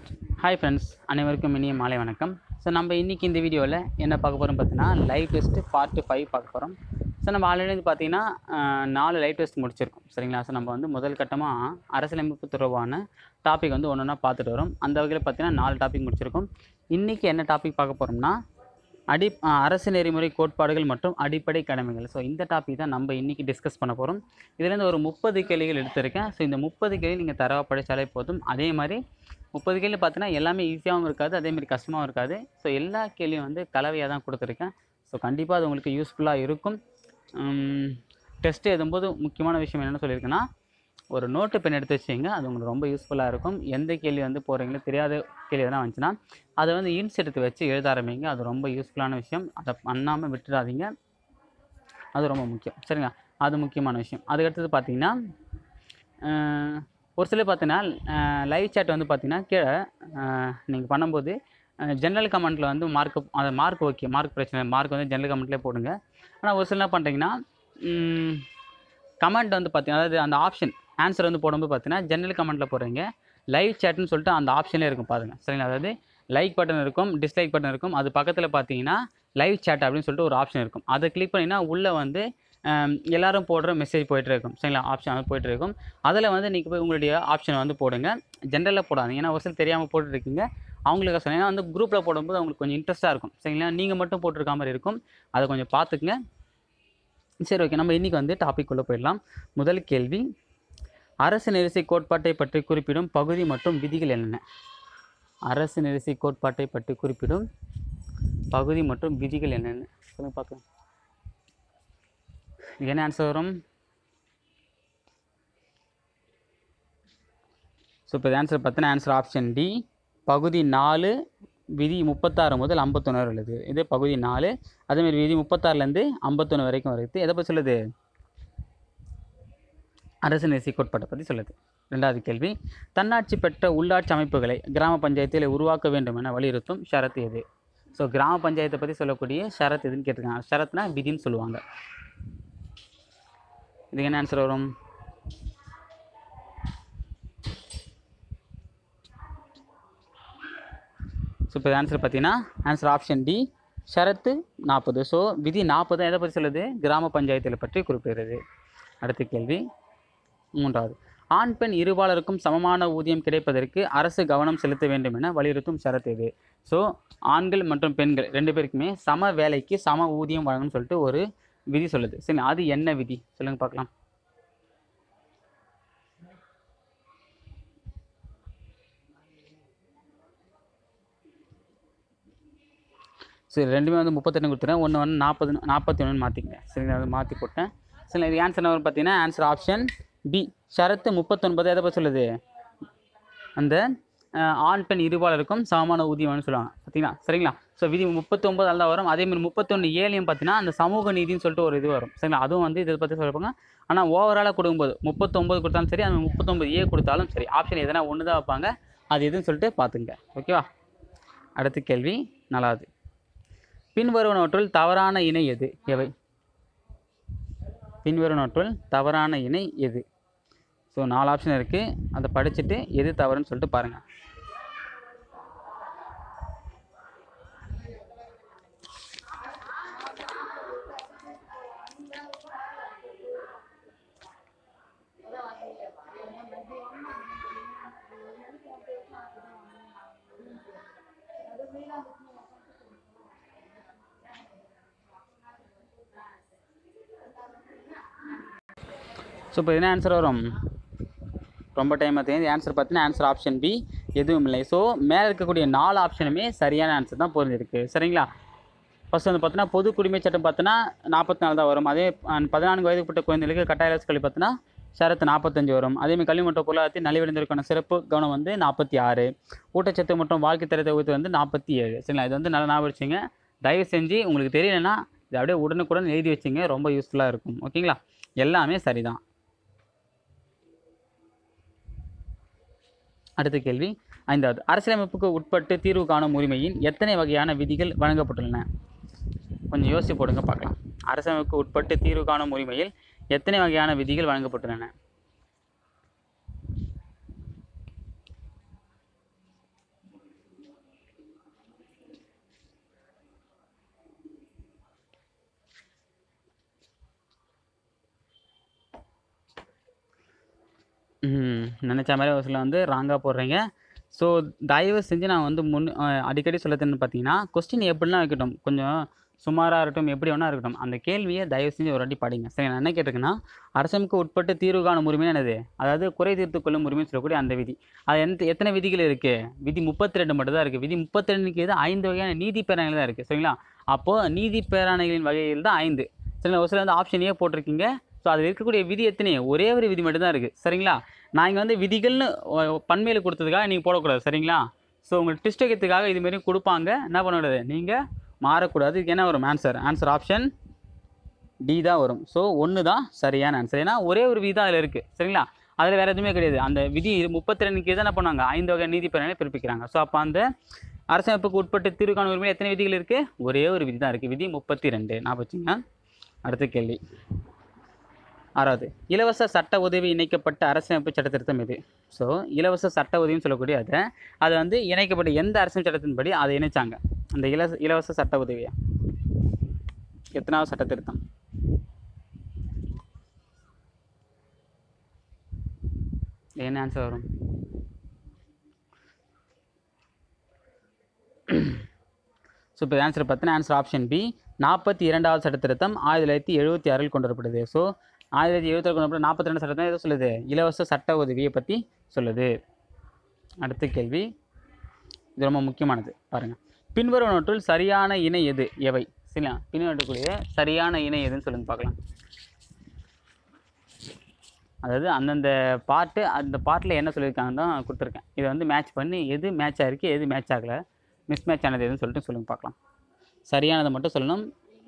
Hi friends அனைவருக்கும் இனிய மாலை வணக்கம் ஸோ நம்ம இன்றைக்கி இந்த வீடியோவில் என்ன பார்க்க போகிறோம் பார்த்தீங்கன்னா லைவ் டெஸ்ட்டு பார்ட் ஃபைவ் பார்க்க போகிறோம் ஸோ நம்ம ஆல்ரெடி வந்து பார்த்தீங்கன்னா ஆஹ், நாலு லைவ் டெஸ்ட் முடிச்சிருக்கோம் சரிங்களா ஸோ நம்ம வந்து முதல் கட்டமாக அரசியலமைப்பு தொடர்பான டாபிக் வந்து ஒன்று ஒன்றா பார்த்துட்டு வரோம் அந்த வகையில் பார்த்தீங்கன்னா நாலு டாபிக் முடிச்சிருக்கோம் இன்றைக்கி என்ன டாபிக் பார்க்க போகிறோம்னா அடி ஆஹ், அரசு நெறிமுறை கோட்பாடுகள் மற்றும் அடிப்படை கடமைகள் ஸோ இந்த டாபிக் தான் நம்ம இன்றைக்கி டிஸ்கஸ் பண்ண போகிறோம் இதுலேருந்து ஒரு முப்பது கேள்விகள் எடுத்திருக்கேன் ஸோ இந்த முப்பது கேள்வி நீங்கள் தரவா படித்தாலே போதும் அதே மாதிரி முப்பது கேள்வி பார்த்தீங்கன்னா எல்லாமே ஈஸியாகவும் இருக்காது அதேமாதிரி கஷ்டமாகவும் இருக்காது ஸோ எல்லா கேள்வியும் வந்து கலவையாக தான் கொடுத்துருக்கேன் ஸோ கண்டிப்பாக அது உங்களுக்கு யூஸ்ஃபுல்லாக இருக்கும் டெஸ்ட்டு எழுதும்போது முக்கியமான விஷயம் என்னென்னு சொல்லியிருக்கேன்னா ஒரு நோட்டு பென் எடுத்து வச்சிங்க அது உங்களுக்கு ரொம்ப யூஸ்ஃபுல்லாக இருக்கும் எந்த கேள்வி வந்து போகிறீங்களோ தெரியாத கேள்வி எதனா வந்துச்சுன்னா அதை வந்து இன்ஸ் எடுத்து வச்சு எழுத ஆரம்பிங்க அது ரொம்ப யூஸ்ஃபுல்லான விஷயம் அதை பண்ணாமல் விட்டுடாதீங்க அது ரொம்ப முக்கியம் சரிங்களா அது முக்கியமான விஷயம் அதுக்கடுத்தது பார்த்தீங்கன்னா அஹ், ஒரு சிலர் பார்த்தீங்கன்னா லைவ் chat வந்து பார்த்தீங்கன்னா கீழே நீங்கள் பண்ணும்போது ஜென்ரல் கமெண்ட்டில் வந்து மார்க் அந்த மார்க் ஓகே மார்க் பிரச்சனை மார்க் வந்து ஜென்ரல் கமெண்ட்லேயே போடுங்க ஆனால் ஒரு சில என்ன பண்ணுறீங்கன்னா கமெண்ட் வந்து பார்த்தீங்கன்னா அதாவது அந்த ஆப்ஷன் ஆன்சர் வந்து போடும்போது பார்த்தீங்கன்னா ஜென்ரல் கமெண்ட்டில் போடுறீங்க லைவ் சேட்னு சொல்லிட்டு அந்த ஆப்ஷன்லேயே இருக்கும் பாருங்க சரிங்களா அதாவது லைக் பட்டன் இருக்கும் டிஸ்லைக் பட்டன் இருக்கும் அது பக்கத்தில் பார்த்தீங்கன்னா லைவ் chat அப்படின்னு சொல்லிட்டு ஒரு ஆப்ஷன் இருக்கும் அதை கிளிக் பண்ணிங்கன்னா உள்ளே வந்து ஹம், எல்லாரும் போடுற மெசேஜ் போயிட்டு இருக்கும் சரிங்களா ஆப்ஷன் வந்து போயிட்டு இருக்கும் அதில் வந்து நீங்கள் போய் உங்களுடைய ஆப்ஷனை வந்து போடுங்க ஜென்ரலில் போடாதீங்க ஏன்னா ஒரு சில தெரியாமல் போட்டுருக்கீங்க அவங்களுக்கு சொன்னீங்கன்னா வந்து குரூப்பில் போடும்போது அவங்களுக்கு கொஞ்சம் இன்ட்ரெஸ்ட்டாக இருக்கும் சரிங்களா நீங்கள் மட்டும் போட்டிருக்க மாதிரி இருக்கும் அதை கொஞ்சம் பார்த்துக்குங்க சரி ஓகே நம்ம இன்றைக்கி வந்து டாபிக் உள்ள போயிடலாம் முதல் கேள்வி அரசு நெரிசை கோட்பாட்டை பற்றி குறிப்பிடும் பகுதி மற்றும் விதிகள் என்னென்ன அரசு நெரிசை கோட்பாட்டை பற்றி குறிப்பிடும் பகுதி மற்றும் விதிகள் என்னென்ன சொல்லுங்க பார்க்கலாம் இதுக்கு என்ன ஆன்சர் வரும் ஸோ இப்போ ஆன்சர் பார்த்தீங்கன்னா ஆன்சர் ஆப்ஷன் டி பகுதி நாலு விதி முப்பத்தாறு முதல் ஐம்பத்தொன்று வரை உள்ளது இது பகுதி நாலு அதேமாதிரி விதி முப்பத்தாறுலேருந்து ஐம்பத்தொன்று வரைக்கும் வருது எதை பற்றி சொல்லுது அரசு நெசி கோட்பாட்டை பற்றி சொல்லுது ரெண்டாவது கேள்வி தன்னாட்சி பெற்ற உள்ளாட்சி அமைப்புகளை கிராம பஞ்சாயத்தில் உருவாக்க வேண்டும் என வலியுறுத்தும் ஷரத்து எது ஸோ கிராம பஞ்சாயத்தை பற்றி சொல்லக்கூடிய ஷரத் எதுன்னு கேட்டிருக்காங்க ஷரத்னா விதின்னு சொல்லுவாங்க இதுக்கு என்ன ஆன்சர் வரும் ஸோ இப்போ ஆன்சர் பார்த்தீங்கன்னா ஆன்சர் ஆப்ஷன் டி ஷரத்து நாற்பது ஸோ விதி நாற்பது எதை பற்றி சொல்லுது கிராம பஞ்சாயத்தில் பற்றி குறிப்பிடுறது அடுத்த கேள்வி மூன்றாவது ஆண் பெண் இருபாலருக்கும் சமமான ஊதியம் கிடைப்பதற்கு அரசு கவனம் செலுத்த வேண்டும் என வலியுறுத்தும் ஷரத்து இது ஸோ ஆண்கள் மற்றும் பெண்கள் ரெண்டு பேருக்குமே சம வேலைக்கு சம ஊதியம் வழங்கணும்னு சொல்லிட்டு ஒரு விதி சொல்லுது சரி அது என்ன விதி சொல்லுங்க பார்க்கலாம் சரி ரெண்டுமே வந்து முப்பத்தெட்டு கொடுத்துறேன் ஒன்று வந்து நாற்பது நாற்பத்தி ஒன்று மாற்றிக்கங்க சரிங்களா அது மாற்றி போட்டேன் சரி இது ஆன்சர் என்ன வரும் பார்த்தீங்கன்னா ஆன்சர் ஆப்ஷன் பி ஷரத்து முப்பத்தொன்பது எதை பற்றி சொல்லுது அந்த அஹ், ஆண் பெண் இருபாலருக்கும் சமமான ஊதியம்னு சொல்லுவாங்க பார்த்தீங்களா சரிங்களா ஸோ விதி முப்பத்தொம்பது தான் வரும் அதேமாதிரி முப்பத்தொன்று ஏழையும் பார்த்தீங்கன்னா அந்த சமூக நீதின்னு சொல்லிட்டு ஒரு இது வரும் சரிங்களா அதுவும் வந்து இதை பற்றி சொல்லிருப்பாங்க ஆனால் ஓவராலாக கொடுக்கும்போது முப்பத்தொம்பது கொடுத்தாலும் சரி அந்த முப்பத்தொம்பது ஏ கொடுத்தாலும் சரி ஆப்ஷன் எதனா ஒன்று தான் வைப்பாங்க அது எதுன்னு சொல்லிட்டு பார்த்துங்க ஓகேவா அடுத்த கேள்வி நாலாவது பின்வருவனவற்றுள் தவறான இணை எது எவை பின்வருவனவற்றுள் தவறான இணை எது ஸோ நாலு ஆப்ஷன் இருக்குது அதை படிச்சுட்டு எது தவறுன்னு சொல்லிட்டு பாருங்கள் ஸோ இப்போ என்ன ஆன்சர் வரும் ரொம்ப டைம் தெரியுது ஆன்சர் பார்த்தீங்கன்னா ஆன்சர் ஆப்ஷன் பி எதுவும் இல்லை ஸோ மேலே இருக்கக்கூடிய நாலு ஆப்ஷனுமே சரியான ஆன்சர் தான் பொருந்திருக்கு சரிங்களா ஃபர்ஸ்ட் வந்து பார்த்தீங்கன்னா பொது குடிமை சட்டம் பார்த்தீங்கன்னா நாற்பத்தி நாலு தான் வரும் அதே அஹ், பதினான்கு வயதுப்பட்ட குழந்தைகளுக்கு கட்டாய அரசு கல்வி பார்த்தீங்கன்னா ஷரத்து நாற்பத்தஞ்சு வரும் அதேமாதிரி கல்வி மற்றும் பொருளாதாரத்தில் நலிவடைந்திருக்கான சிறப்பு கவனம் வந்து நாற்பத்தி ஆறு ஊட்டச்சத்து மற்றும் வாழ்க்கை தரத்தை உயர்த்து வந்து நாற்பத்தி ஏழு சரிங்களா இது வந்து நல்லா ஞாபகம் வச்சுங்க தயவு செஞ்சு உங்களுக்கு தெரியலன்னா இது அப்படியே உடனுக்குடன் எழுதி வச்சுங்க ரொம்ப யூஸ்ஃபுல்லாக இருக்கும் ஓகேங்களா எல்லாமே சரிதான் அடுத்த கேள்வி ஐந்தாவது அரசியலமைப்புக்கு உட்பட்டு தீர்வு காணும் உரிமையின் எத்தனை வகையான விதிகள் வழங்கப்பட்டுள்ளன கொஞ்சம் யோசிச்சு போடுங்க பார்க்கலாம் அரசியலமைப்புக்கு உட்பட்டு தீர்வு காணும் உரிமையில் எத்தனை வகையான விதிகள் வழங்கப்பட்டுள்ளன ம், நினைச்ச மாதிரி ஒரு சில வந்து ராங்காக போடுறீங்க ஸோ தயவு செஞ்சு நான் வந்து முன் அஹ், அடிக்கடி சொல்லத்துன்னு பார்த்தீங்கன்னா கொஸ்டின் எப்படிலாம் வைக்கட்டும் கொஞ்சம் சுமாராக இருக்கட்டும் எப்படி வேணா இருக்கட்டும் அந்த கேள்வியை தயவு செஞ்சு ஒரு வாட்டி படிங்க சரி நான் என்ன கேட்டிருக்கேன்னா அரசமைக்கு உட்பட்டு தீர்வு காணும் உரிமை என்னது அதாவது குறை தீர்த்து கொள்ளும் உரிமைன்னு சொல்லக்கூடிய அந்த விதி அது எந்த எத்தனை விதிகள் இருக்குது விதி முப்பத்தி ரெண்டு மட்டும் தான் இருக்குது விதி முப்பத்தி ரெண்டுக்கு எது ஐந்து வகையான நீதி பேராணைகள் தான் இருக்குது சரிங்களா அப்போது நீதி பேராணைகளின் வகையில் தான் ஐந்து சரிங்களா ஒரு சில வந்து ஆப்ஷன் ஏ போட்டிருக்கீங்க ஸோ அதில் இருக்கக்கூடிய விதி எத்தனை ஒரே ஒரு விதி மட்டும் தான் இருக்குது சரிங்களா நான் இங்கே வந்து விதிகள்னு ஒ- பன்மையில் கொடுத்ததுக்காக நீங்கள் போடக்கூடாது சரிங்களா ஸோ உங்களுக்கு டிஸ்ட் வைக்கிறதுக்காக இதுமாரி கொடுப்பாங்க என்ன பண்ணக்கூடாது நீங்கள் மாறக்கூடாது இதுக்கு என்ன வரும் ஆன்சர் ஆன்சர் ஆப்ஷன் டி தான் வரும் ஸோ ஒன்று தான் சரியான ஆன்சர் ஏன்னா ஒரே ஒரு விதி தான் அதில் இருக்குது சரிங்களா அதில் வேறு எதுவுமே கிடையாது அந்த விதி முப்பத்தி ரெண்டுக்கு தான் என்ன பண்ணாங்க ஐந்து வகை நீதி பேரங்களை பிறப்பிக்கிறாங்க ஸோ அப்போ அந்த அரசமைப்புக்கு உட்பட்டு தீர்வுக்கான உரிமையில் எத்தனை விதிகள் இருக்குது ஒரே ஒரு விதி தான் இருக்குது விதி முப்பத்தி ரெண்டு நான் வச்சுங்க அடுத்த கேள்வி ஆறாவது இலவச சட்ட உதவி இணைக்கப்பட்ட அரசமைப்பு சட்ட திருத்தம் இது ஸோ இலவச சட்ட உதவின்னு சொல்லக்கூடிய அதை அது வந்து இணைக்கப்பட்ட எந்த அரசமைப்பு சட்டத்தின்படி அதை இணைச்சாங்க அந்த இலவச இலவச சட்ட உதவியை எத்தனாவது சட்ட திருத்தம் என்ன ஆன்சர் வரும் ஸோ இப்போ ஆன்சர் பார்த்தீங்கன்னா ஆன்சர் ஆப்ஷன் பி நாற்பத்தி இரண்டாவது சட்ட திருத்தம் ஆயிரத்தி தொள்ளாயிரத்தி எழுபத்தி ஆறில் கொண்டு வரப்படுது ஸோ ஆயிரத்தி தொள்ளாயிரத்தி எழுபத்தி கொண்டு வரப்பட்ட நாற்பத்தி ரெண்டு சட்டம் எதை சொல்லுது இலவச சட்ட உதவியை பற்றி சொல்லுது அடுத்த கேள்வி இது ரொம்ப முக்கியமானது பாருங்கள் பின்வருவனவற்றுள் சரியான இணை எது எவை சரிங்களா பின்வரக்கூடிய சரியான இணை எதுன்னு சொல்லுங்க பார்க்கலாம் அதாவது அந்தந்த பாட்டு அந்த பாட்டில் என்ன சொல்லியிருக்காங்கன்னு தான் கொடுத்துருக்கேன் இதை வந்து மேட்ச் பண்ணி எது மேட்ச் ஆகிருக்கு எது மேட்ச் ஆகலை மிஸ் மேட்ச் ஆனது எதுன்னு சொல்லிட்டு சொல்லுங்க பார்க்கலாம் சரியானதை மட்டும் சொல்லணும்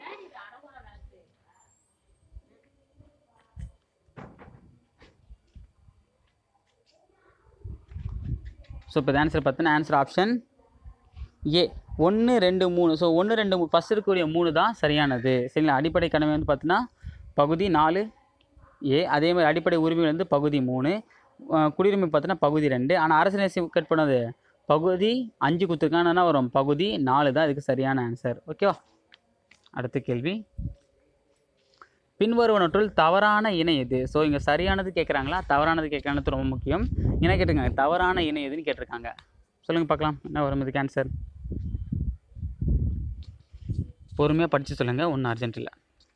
ஸோ இப்போ ஆன்சர் பார்த்தீங்கன்னா ஆன்சர் ஆப்ஷன் ஏ ஒன்று ரெண்டு மூணு ஸோ ஒன்று ரெண்டு மூணு ஃபஸ்ட் இருக்கக்கூடிய மூணு தான் சரியானது சரிங்களா அடிப்படை கடமை வந்து பார்த்தீங்கன்னா பகுதி நாலு ஏ அதே மாதிரி அடிப்படை உரிமை வந்து பகுதி மூணு அஹ் குடியுரிமை பார்த்தீங்கன்னா பகுதி ரெண்டு ஆனால் அரசு நேசி கட் பண்ணது பகுதி அஞ்சு கொடுத்துருக்காங்கன்னா வரும் பகுதி நாலு தான் இதுக்கு சரியான ஆன்சர் ஓகேவா அடுத்த கேள்வி பின்வருவனற்றுள் தவறான இணை எது ஸோ இங்கே சரியானது கேட்குறாங்களா தவறானது கேட்குறானது ரொம்ப முக்கியம் என்ன கேட்டிருக்காங்க தவறான இணை எதுன்னு கேட்டிருக்காங்க சொல்லுங்கள் பார்க்கலாம் என்ன வரும் இதுக்கு ஆன்சர் பொறுமையாக படித்து சொல்லுங்கள் ஒன்றும் அர்ஜென்ட் இல்லை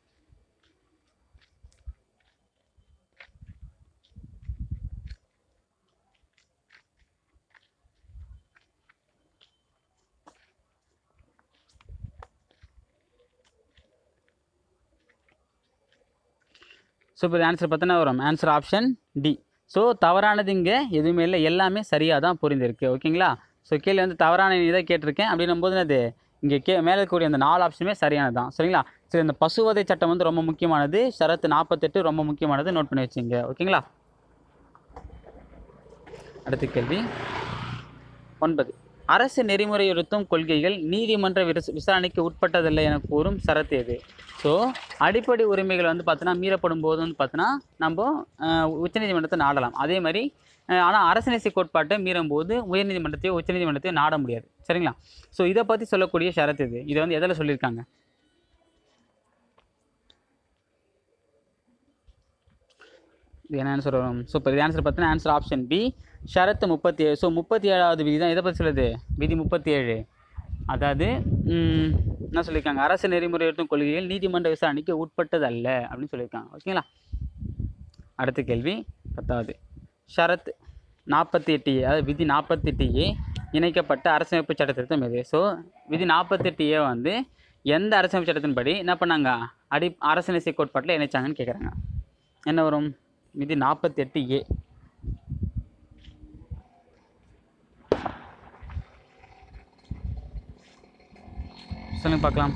ஸோ இப்போ ஆன்சர் பார்த்தோன்னா வரும் ஆன்சர் ஆப்ஷன் டி ஸோ தவறானது இங்கே எதுவுமே இல்லை எல்லாமே சரியாக தான் புரிந்திருக்கு ஓகேங்களா ஸோ கீழே வந்து தவறான இதை கேட்டிருக்கேன் அப்படின்னும் போது அது இங்கே கே மேலே இருக்கக்கூடிய அந்த நாலு ஆப்ஷனுமே சரியானது தான் சரிங்களா சரி இந்த பசுவதை சட்டம் வந்து ரொம்ப முக்கியமானது ஷரத்து நாற்பத்தெட்டு ரொம்ப முக்கியமானது நோட் பண்ணி வச்சுங்க ஓகேங்களா அடுத்த கேள்வி ஒன்பது அரசு நெறிமுறையுறுத்தும் கொள்கைகள் நீதிமன்ற விரச விசாரணைக்கு உட்பட்டதில்லை என கூறும் சரத்து எது ஸோ அடிப்படை உரிமைகள் வந்து பார்த்தோன்னா மீறப்படும் போது வந்து பார்த்தோன்னா நம்ம அஹ், உச்சநீதிமன்றத்தை நாடலாம் அதே மாதிரி ஆனால் அரசநேசி கோட்பாட்டை மீறும் போது உயர்நீதிமன்றத்தையோ உச்சநீதிமன்றத்தையோ நாட முடியாது சரிங்களா ஸோ இதை பற்றி சொல்லக்கூடிய ஷரத்து இது இதை வந்து எதில் சொல்லியிருக்காங்க இது என்ன ஆன்சர் வரும் சூப்பர் இது ஆன்சர் பார்த்தீங்கன்னா ஆன்சர் ஆப்ஷன் பி ஷரத்து முப்பத்தி ஏழு ஸோ முப்பத்தி ஏழாவது விதி தான் எதை பற்றி சொல்லுது விதி முப்பத்தி ஏழு அதாவது ம், என்ன சொல்லியிருக்காங்க அரசு நெறிமுறையுறுத்தும் கொள்கைகள் நீதிமன்ற விசாரணைக்கு உட்பட்டது அல்ல அப்படின்னு சொல்லியிருக்காங்க ஓகேங்களா அடுத்த கேள்வி பத்தாவது ஷரத் நாற்பத்தி எட்டு ஏ அதாவது விதி நாற்பத்தி எட்டு ஏ இணைக்கப்பட்ட அரசமைப்பு சட்ட திருத்தம் எது ஸோ விதி நாற்பத்தெட்டு ஏ வந்து எந்த அரசமைப்பு சட்டத்தின்படி என்ன பண்ணாங்க அடி அரசியலசை கோட்பாட்டில் இணைச்சாங்கன்னு கேட்குறாங்க என்ன வரும் விதி நாற்பத்தி எட்டு ஏ சொல்லுங்க பார்க்கலாம்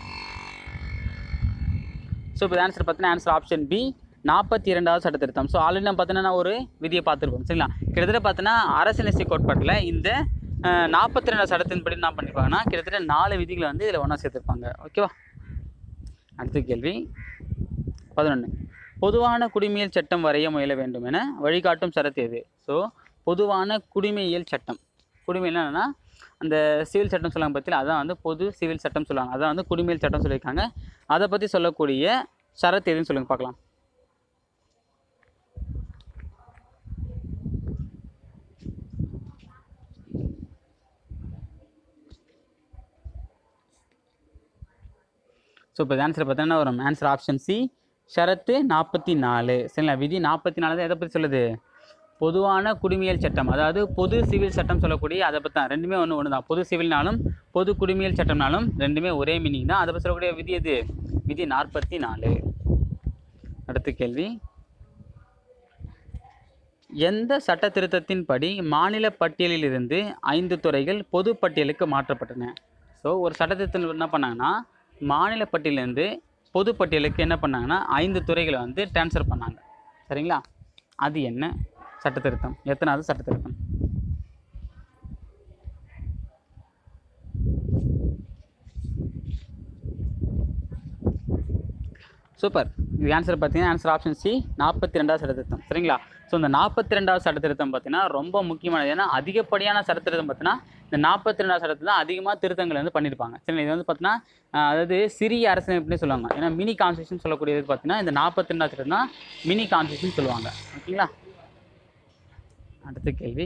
ஸோ இப்போ ஆன்சர் பார்த்தீங்கன்னா ஆன்சர் ஆப்ஷன் பி நாற்பத்தி இரண்டாவது சட்ட திருத்தம் ஸோ ஆல்ரெடி நம்ம பார்த்தீங்கன்னா ஒரு விதியை பார்த்துருப்போம் சரிங்களா கிட்டத்தட்ட பார்த்தீங்கன்னா அரசியலசை கோட்பாட்டில் இந்த நாற்பத்தி ரெண்டாவது சட்டத்தின்படி என்ன பண்ணியிருப்பாங்கன்னா கிட்டத்தட்ட நாலு விதிகளை வந்து இதில் ஒன்றா சேர்த்துருப்பாங்க ஓகேவா அடுத்த கேள்வி பதினொன்று பொதுவான குடிமையியல் சட்டம் வரைய முயல வேண்டும் என வழிகாட்டும் சரத்து எது ஸோ பொதுவான குடிமையியல் சட்டம் குடிமையியல் என்னன்னா அந்த சிவில் சட்டம் சொல்லுவாங்க பற்றியில் அதான் வந்து பொது சிவில் சட்டம் சொல்லுவாங்க அதான் வந்து குடிமையியல் சட்டம் சொல்லியிருக்காங்க அதை பற்றி சொல்லக்கூடிய ஷரத்து எதுன்னு சொல்லுங்க பார்க்கலாம் இப்போ ஆன்சர் பார்த்தீங்கன்னா வரும் ஆன்சர் ஆப்ஷன் சி ஷரத்து நாற்பத்தி நாலு சரிங்களா விதி நாற்பத்தி நாலு தான் எதை பற்றி சொல்லுது பொதுவான குடிமையியல் சட்டம் அதாவது பொது சிவில் சட்டம் சொல்லக்கூடிய அதை பற்றி தான் ரெண்டுமே ஒன்று ஒன்று தான் பொது சிவில்னாலும் பொது குடிமையியல் சட்டம்னாலும் ரெண்டுமே ஒரே மீனிங் தான் அதை பற்றி சொல்லக்கூடிய விதி எது விதி நாற்பத்தி நாலு அடுத்த கேள்வி எந்த சட்ட திருத்தத்தின்படி மாநில பட்டியலிலிருந்து ஐந்து துறைகள் பொது பட்டியலுக்கு மாற்றப்பட்டன ஸோ ஒரு சட்ட திருத்தம் என்ன பண்ணாங்கன்னா மாநில பட்டியலிருந்து பொது பட்டியலுக்கு என்ன பண்ணாங்கன்னா ஐந்து துறைகளை வந்து ட்ரான்ஸ்ஃபர் பண்ணாங்க சரிங்களா அது என்ன சட்ட திருத்தம் எத்தனாவது சட்ட திருத்தம் சூப்பர் இது ஆன்சர் பார்த்தீங்கன்னா ஆன்சர் ஆப்ஷன் சி நாற்பத்தி ரெண்டாவது சட்ட திருத்தம் சரிங்களா ஸோ இந்த நாற்பத்தி ரெண்டாவது சட்ட திருத்தம் பார்த்தீங்கன்னா ரொம்ப முக்கியமானது ஏன்னா அதிகப்படியான சட்ட திருத்தம் பார்த்தீங்கன்னா இந்த நாற்பத்தி ரெண்டாவது சட்டத்தில் தான் அதிகமாக திருத்தங்கள் வந்து பண்ணியிருப்பாங்க சரிங்களா இது வந்து பார்த்தீங்கன்னா ஆஹ், அதாவது சிறிய அரசியலமைப்புனே சொல்லுவாங்க ஏன்னா மினி கான்ஸ்டியூஷன் சொல்லக்கூடியது பார்த்தீங்கன்னா இந்த நாற்பத்தி ரெண்டாவது சட்டம் தான் மினி கான்ஸ்டியூஷன் சொல்லுவாங்க ஓகேங்களா அடுத்த கேள்வி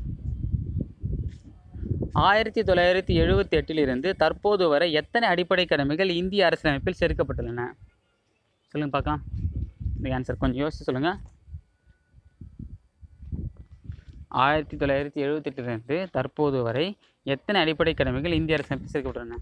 ஆயிரத்தி தொள்ளாயிரத்தி எழுபத்தி எட்டிலிருந்து தற்போது வரை எத்தனை அடிப்படை கடமைகள் இந்திய அரசியலமைப்பில் சேர்க்கப்பட்டுள்ளன சொல்லுங்க பார்க்கலாம் இந்த ஆன்சர் கொஞ்சம் யோசிச்சு சொல்லுங்க ஆயிரத்தி தொள்ளாயிரத்தி எழுபத்தெட்டுலேருந்து தற்போது வரை எத்தனை அடிப்படை கடமைகள் இந்திய அரசியலமைப்பில் சேர்க்கப்பட்டுள்ளன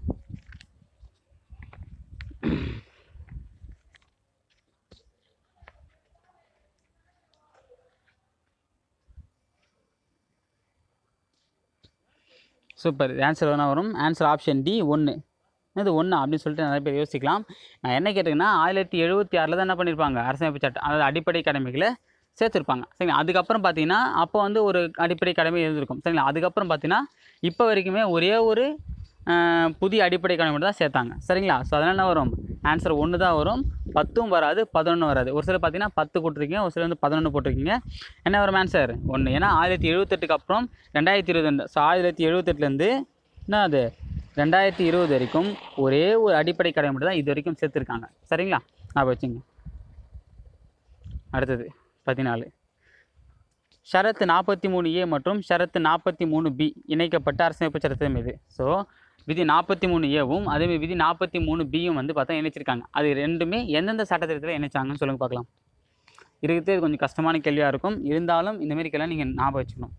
சூப்பர் ஆன்சர் வேணா வரும் ஆன்சர் ஆப்ஷன் டி ஒன்று இது ஒன்று அப்படின்னு சொல்லிட்டு நிறைய பேர் யோசிக்கலாம் நான் என்ன கேட்டிங்கன்னா ஆயிரத்தி எழுபத்தி ஆறில் தான் என்ன பண்ணியிருப்பாங்க அரசியலமைப்பு சட்டம் அதாவது அடிப்படை கடமைகளை சேர்த்துருப்பாங்க சரிங்களா அதுக்கப்புறம் பார்த்தீங்கன்னா அப்போ வந்து ஒரு அடிப்படை கடமை இருந்திருக்கும் சரிங்களா அதுக்கப்புறம் பார்த்தீங்கன்னா இப்போ வரைக்குமே ஒரே ஒரு ஆஹ், புதிய அடிப்படை கடமை மட்டும் தான் சேர்த்தாங்க சரிங்களா ஸோ அதனால் என்ன வரும் ஆன்சர் ஒன்று தான் வரும் பத்தும் வராது பதினொன்று வராது ஒரு சிலர் பார்த்தீங்கன்னா பத்து போட்டிருக்கீங்க ஒரு சிலர் வந்து பதினொன்று போட்டிருக்கீங்க என்ன வரும் ஆன்சர் ஒன்று ஏன்னா ஆயிரத்தி எழுபத்தெட்டுக்கு அப்புறம் ரெண்டாயிரத்தி இருபது ரெண்டு ஸோ ஆயிரத்தி எழுபத்தெட்டுலேருந்து என்ன அது ரெண்டாயிரத்தி இருபது வரைக்கும் ஒரே ஒரு அடிப்படை கடமை மட்டும் தான் இது வரைக்கும் சேர்த்துருக்காங்க சரிங்களா நான் வச்சுங்க அடுத்தது பதினாலு ஷரத்து நாற்பத்தி மூணு ஏ மற்றும் ஷரத்து நாற்பத்தி மூணு பி இணைக்கப்பட்ட அரசமைப்பு சட்டத்தின் மீது ஸோ விதி நாற்பத்தி மூணு ஏவும் அதேமாதிரி விதி நாற்பத்தி மூணு பியும் வந்து பார்த்தா இணைச்சிருக்காங்க அது ரெண்டுமே எந்தெந்த சட்டத்திட்டத்தில் இணைச்சாங்கன்னு சொல்லுங்க பார்க்கலாம் இருக்கிறது இது கொஞ்சம் கஷ்டமான கேள்வியாக இருக்கும் இருந்தாலும் இந்த மாதிரி கேள்வி நீங்கள் ஞாபகம் வச்சுக்கணும்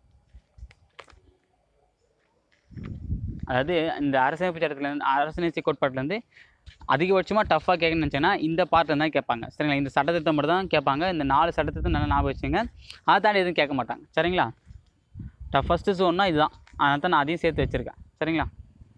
அதாவது இந்த அரசமைப்பு சட்டத்துலேருந்து அரசியலமைப்பு கோட்பாட்டிலேருந்து அதிகபட்சமாக டஃப்பாக கேட்கணும்னு நினச்சேன்னா இந்த பார்ட்டில் தான் கேட்பாங்க சரிங்களா இந்த சட்டத்திட்டம் மட்டும் தான் கேட்பாங்க இந்த நாலு சட்டத்திட்டம் நல்லா ஞாபகம் வச்சுங்க அதை தாண்டி எதுவும் கேட்க மாட்டாங்க சரிங்களா டஃபஸ்ட்டு ஜோன்னா இதுதான் அதனால தான் நான் அதையும் சேர்த்து வச்சுருக்கேன் சரிங்களா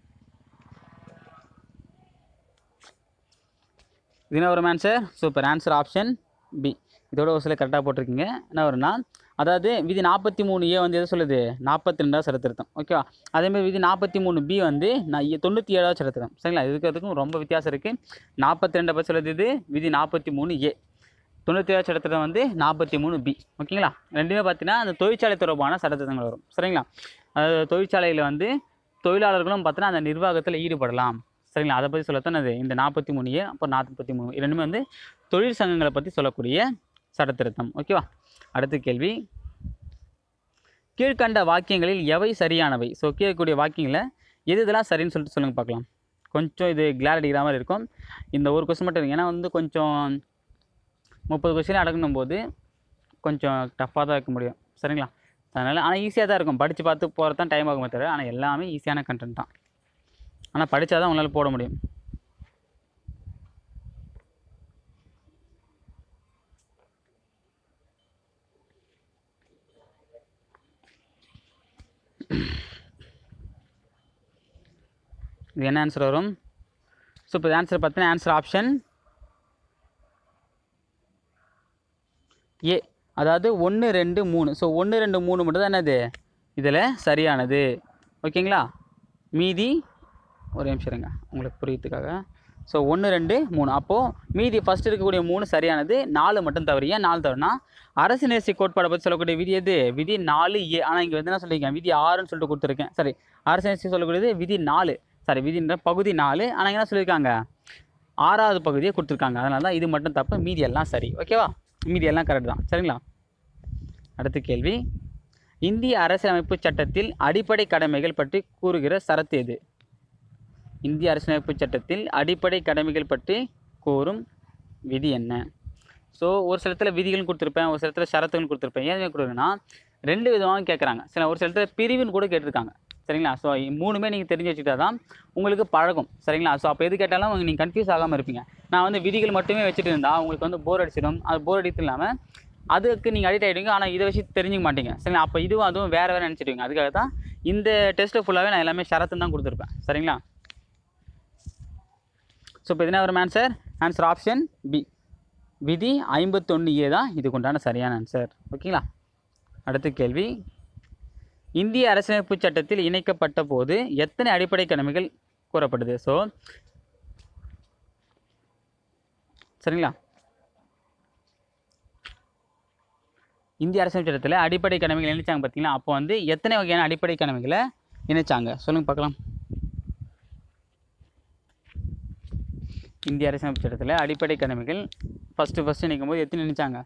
இது என்ன வரும் answer super answer option B இதோட ஒரு சில கரெக்டாக போட்டிருக்கீங்க என்ன வரும்னா அதாவது விதி நாற்பத்தி மூணு ஏ வந்து எதை சொல்லுது நாற்பத்தி ரெண்டாவது சட்டத்திருத்தம் ஓகேவா அதேமாதிரி விதி நாற்பத்தி மூணு பி வந்து நான் தொண்ணூற்றி ஏழாவது சட்டத்திருத்தம் சரிங்களா இதுக்கு ரொம்ப வித்தியாசம் இருக்குது நாற்பத்தி ரெண்டை பற்றி சொல்லுது இது விதி நாற்பத்தி மூணு ஏ தொண்ணூற்றி ஏழாவது சட்டத்திட்டம் வந்து நாற்பத்தி மூணு பி ஓகேங்களா ரெண்டுமே பார்த்தீங்கன்னா அந்த தொழிற்சாலை தொடர்பான சட்டத்திட்டங்கள் வரும் சரிங்களா அதாவது தொழிற்சாலையில் வந்து தொழிலாளர்களும் பார்த்தீங்கன்னா அந்த நிர்வாகத்தில் ஈடுபடலாம் சரிங்களா அதை பற்றி சொல்லத்தான் அது இந்த நாற்பத்தி மூணு ஏ அப்புறம் நாற்பத்தி மூணு இது ரெண்டுமே வந்து தொழில் சங்கங்களை பற்றி சொல்லக்கூடிய சட்டத்திருத்தம் ஓகேவா அடுத்த கேள்வி கீழ்கண்ட வாக்கியங்களில் எவை சரியானவை ஸோ கீழக்கூடிய வாக்கியங்களை எது இதெல்லாம் சரின்னு சொல்லிட்டு சொல்லுங்கள் பார்க்கலாம் கொஞ்சம் இது கிளார் அடிக்கிற மாதிரி இருக்கும் இந்த ஒரு கொஸ்டின் மட்டும் இருக்கு. ஏன்னா வந்து கொஞ்சம் முப்பது கொஸ்டின் அடக்கணும் போது கொஞ்சம் டஃப்பாக தான் இருக்க முடியும் சரிங்களா அதனால் ஆனால் ஈஸியாக தான் இருக்கும் படித்து பார்த்து போகிறது தான் டைம் ஆகுமே தவிர ஆனால் எல்லாமே ஈஸியான கண்டென்ட் தான் ஆனால் படித்தா தான் உங்களால் போட முடியும் இது என்ன ஆன்சர் வரும் ஸோ இப்போ ஆன்சர் பார்த்தீங்கன்னா ஆன்சர் ஆப்ஷன் ஏ அதாவது ஒன்று ரெண்டு மூணு ஸோ ஒன்று ரெண்டு மூணு மட்டும் தான் என்னது இதில் சரியானது ஓகேங்களா மீதி ஒரு நிமிஷம் இருங்க உங்களுக்கு புரியறதுக்காக ஸோ ஒன்று ரெண்டு மூணு அப்போது மீதி ஃபஸ்ட் இருக்கக்கூடிய மூணு சரியானது நாலு மட்டும் தவறு ஏன் நாலு தவறுனா அரசு நேசி கோட்பாடை பற்றி சொல்லக்கூடிய விதி எது விதி நாலு ஏ ஆனால் இங்கே வந்து என்ன சொல்லியிருக்கேன் விதி ஆறுன்னு சொல்லிட்டு கொடுத்துருக்கேன் சரி அரசு நேசி சொல்லக்கூடியது விதி நாலு சாரி விதின்ற பகுதி நாலு ஆனால் என்ன சொல்லியிருக்காங்க ஆறாவது பகுதியை கொடுத்துருக்காங்க அதனால தான் இது மட்டும் தப்பு மீதி எல்லாம் சரி ஓகேவா மீதி எல்லாம் கரெக்ட் தான் சரிங்களா அடுத்த கேள்வி இந்திய அரசியலமைப்பு சட்டத்தில் அடிப்படை கடமைகள் பற்றி கூறுகிற சரத்து எது இந்திய அரசியலமைப்பு சட்டத்தில் அடிப்படை கடமைகள் பற்றி கூறும் விதி என்ன ஸோ ஒரு சில இடத்துல விதிகளும் கொடுத்துருப்பேன் ஒரு சில இடத்துல ஷரத்துகளும் கொடுத்துருப்பேன் ஏன் கொடுக்குறேன்னா ரெண்டு விதமாக கேட்குறாங்க சில ஒரு சில இடத்துல பிரிவுன்னு கூட கேட்டிருக்காங்க சரிங்களா ஸோ மூணுமே நீங்கள் தெரிஞ்சு வச்சுக்கிட்டா தான் உங்களுக்கு பழகும் சரிங்களா ஸோ அப்போ எது கேட்டாலும் நீங்கள் கன்ஃபியூஸ் ஆகாமல் இருப்பீங்க நான் வந்து விதிகள் மட்டுமே வச்சுட்டு இருந்தா உங்களுக்கு வந்து போர் அடிச்சிடும் அது போர் அடித்து இல்லாமல் அதுக்கு நீங்கள் அடிக்ட் ஆகிடுவீங்க ஆனால் இதை வச்சு தெரிஞ்சுக்க மாட்டீங்க சரிங்களா அப்போ இதுவும் அதுவும் வேறு வேறு நினச்சிடுவீங்க அதுக்காக தான் இந்த டெஸ்ட்டு ஃபுல்லாகவே நான் எல்லாமே ஷரத்துன்னு தான் கொடுத்துருப்பேன் சரிங்களா ஸோ இப்போ என்ன வரும் ஆன்சர் ஆன்சர் ஆப்ஷன் பி விதி ஐம்பத்தொன்று ஏ தான் இதுக்கு உண்டான சரியான ஆன்சர் ஓகேங்களா அடுத்த கேள்வி இந்திய அரசியலமைப்பு சட்டத்தில் இணைக்கப்பட்ட போது எத்தனை அடிப்படை கடமைகள் கூறப்படுது ஸோ சரிங்களா இந்திய அரசியல் சட்டத்தில் அடிப்படை கடமைகள் இணைச்சாங்க பார்த்தீங்களா அப்போ வந்து எத்தனை வகையான அடிப்படை கடமைகளை இணைச்சாங்க சொல்லுங்க பார்க்கலாம் இந்திய அரசியலமைப்பு சட்டத்தில் அடிப்படை கடமைகள் ஃபஸ்ட்டு ஃபஸ்ட்டு நிற்கும் போது எத்தனை நினைச்சாங்க